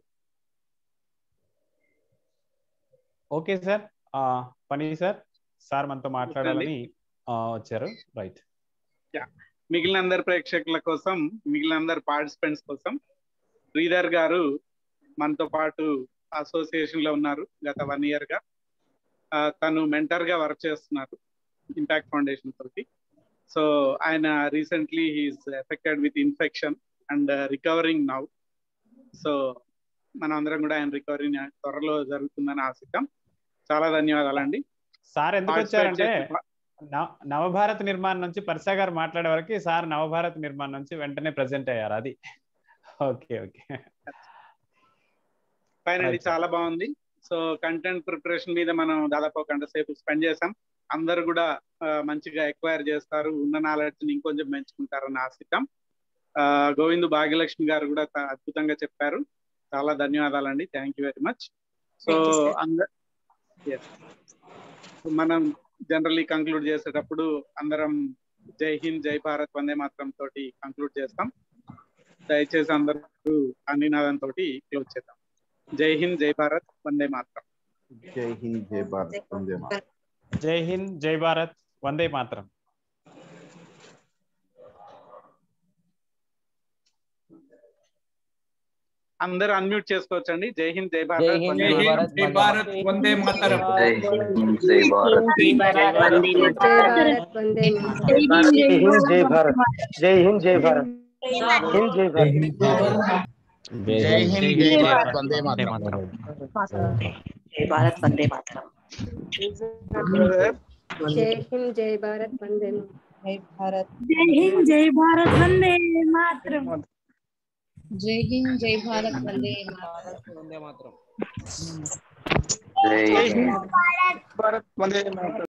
ఓకే సార్ పని సార్ సార్ మనతో మాట్లాడాలని వచ్చారు రైట్ మిగిలిన అందరి ప్రేక్షకుల కోసం మిగిలిన అందరి పార్టిసిపెంట్స్ కోసం శ్రీధర్ గారు మనతో పాటు అసోసియేషన్ లో ఉన్నారు గత వన్ ఇయర్ గా తను మెంటర్ గా వర్క్ చేస్తున్నారు ఇంపాక్ట్ ఫౌండేషన్ తోటి సో ఆయన recently he's affected with infection and recovering now so మనం అందరం కూడా ఆయన రికవరీ త్వరలో జరుగుతుందని ఆశిద్దాం చాలా ధన్యవాదాలండి సార్ ఎందుకు Participate వచ్చారంటే చేసిన- నవ- నవభారత్ నిర్మాణం నుంచి పర్సా గారు మాట్లాడే వరకు సార్ నవభారత్ నిర్మాణం నుంచి వెంటనే ప్రెసెంట్ అయ్యారు అది ఓకే ఓకే ఫైన్ అండి Right. చాలా బాగుంది సో కంటెంట్ ప్రిపరేషన్ మీద మనం దాదాపు ఒక గంట సేపు స్పెండ్ చేసాం అందరు కూడా ఆ, మంచిగా ఎక్వైర్ చేస్తారు ఉన్న నాలెడ్జ్ ని ఇంకొంచెం పెంచుకుంటారని ఆశిద్దాం ఆ, గోవింద్ భాగ్యలక్ష్మి గారు కూడా త- అద్భుతంగా చెప్పారు చాలా ధన్యవాదాలండి thank you very much so Thank you, sir. అందరు yes. మనం జనరల్లీ కంక్లూడ్ చేసేటప్పుడు అందరం జై హింద్ జై భారత్ వందే మాత్రం తోటి కంక్లూడ్ చేస్తాం దయచేసి అందరూ అనినాదం తోటి క్లోజ్ చేద్దాం జై హింద్ జై భారత్ వందే మాత్రం జై హింద్ జై భారత్ వందే మాతరం. జై హింద్ జై భారత్ వందే మాత్రం అందరూ అన్మ్యూట్ చేసుకోవచ్చండి జై హింద్ జై జై భారత్ హింద్ వందే జై మాతరం. హింద్ జై భారత్ వందే మాతరం జై హింద్ జై భారత్ జై హింద్ జై భారత్ జై హింద్ జై భారత్ హింద్ జై భారత్ జై హింద్ జై భారత్ వందే మాతరం జై భారత్ వందే మాతరం జై హింద్ జై భారత్ వందే జై భారత్ జై హింద్ జై భారత్ వందే మాతరం జై హింద్ జై భారత్ వందే వందే మాత్రం జై భారత్ వందే మాతరం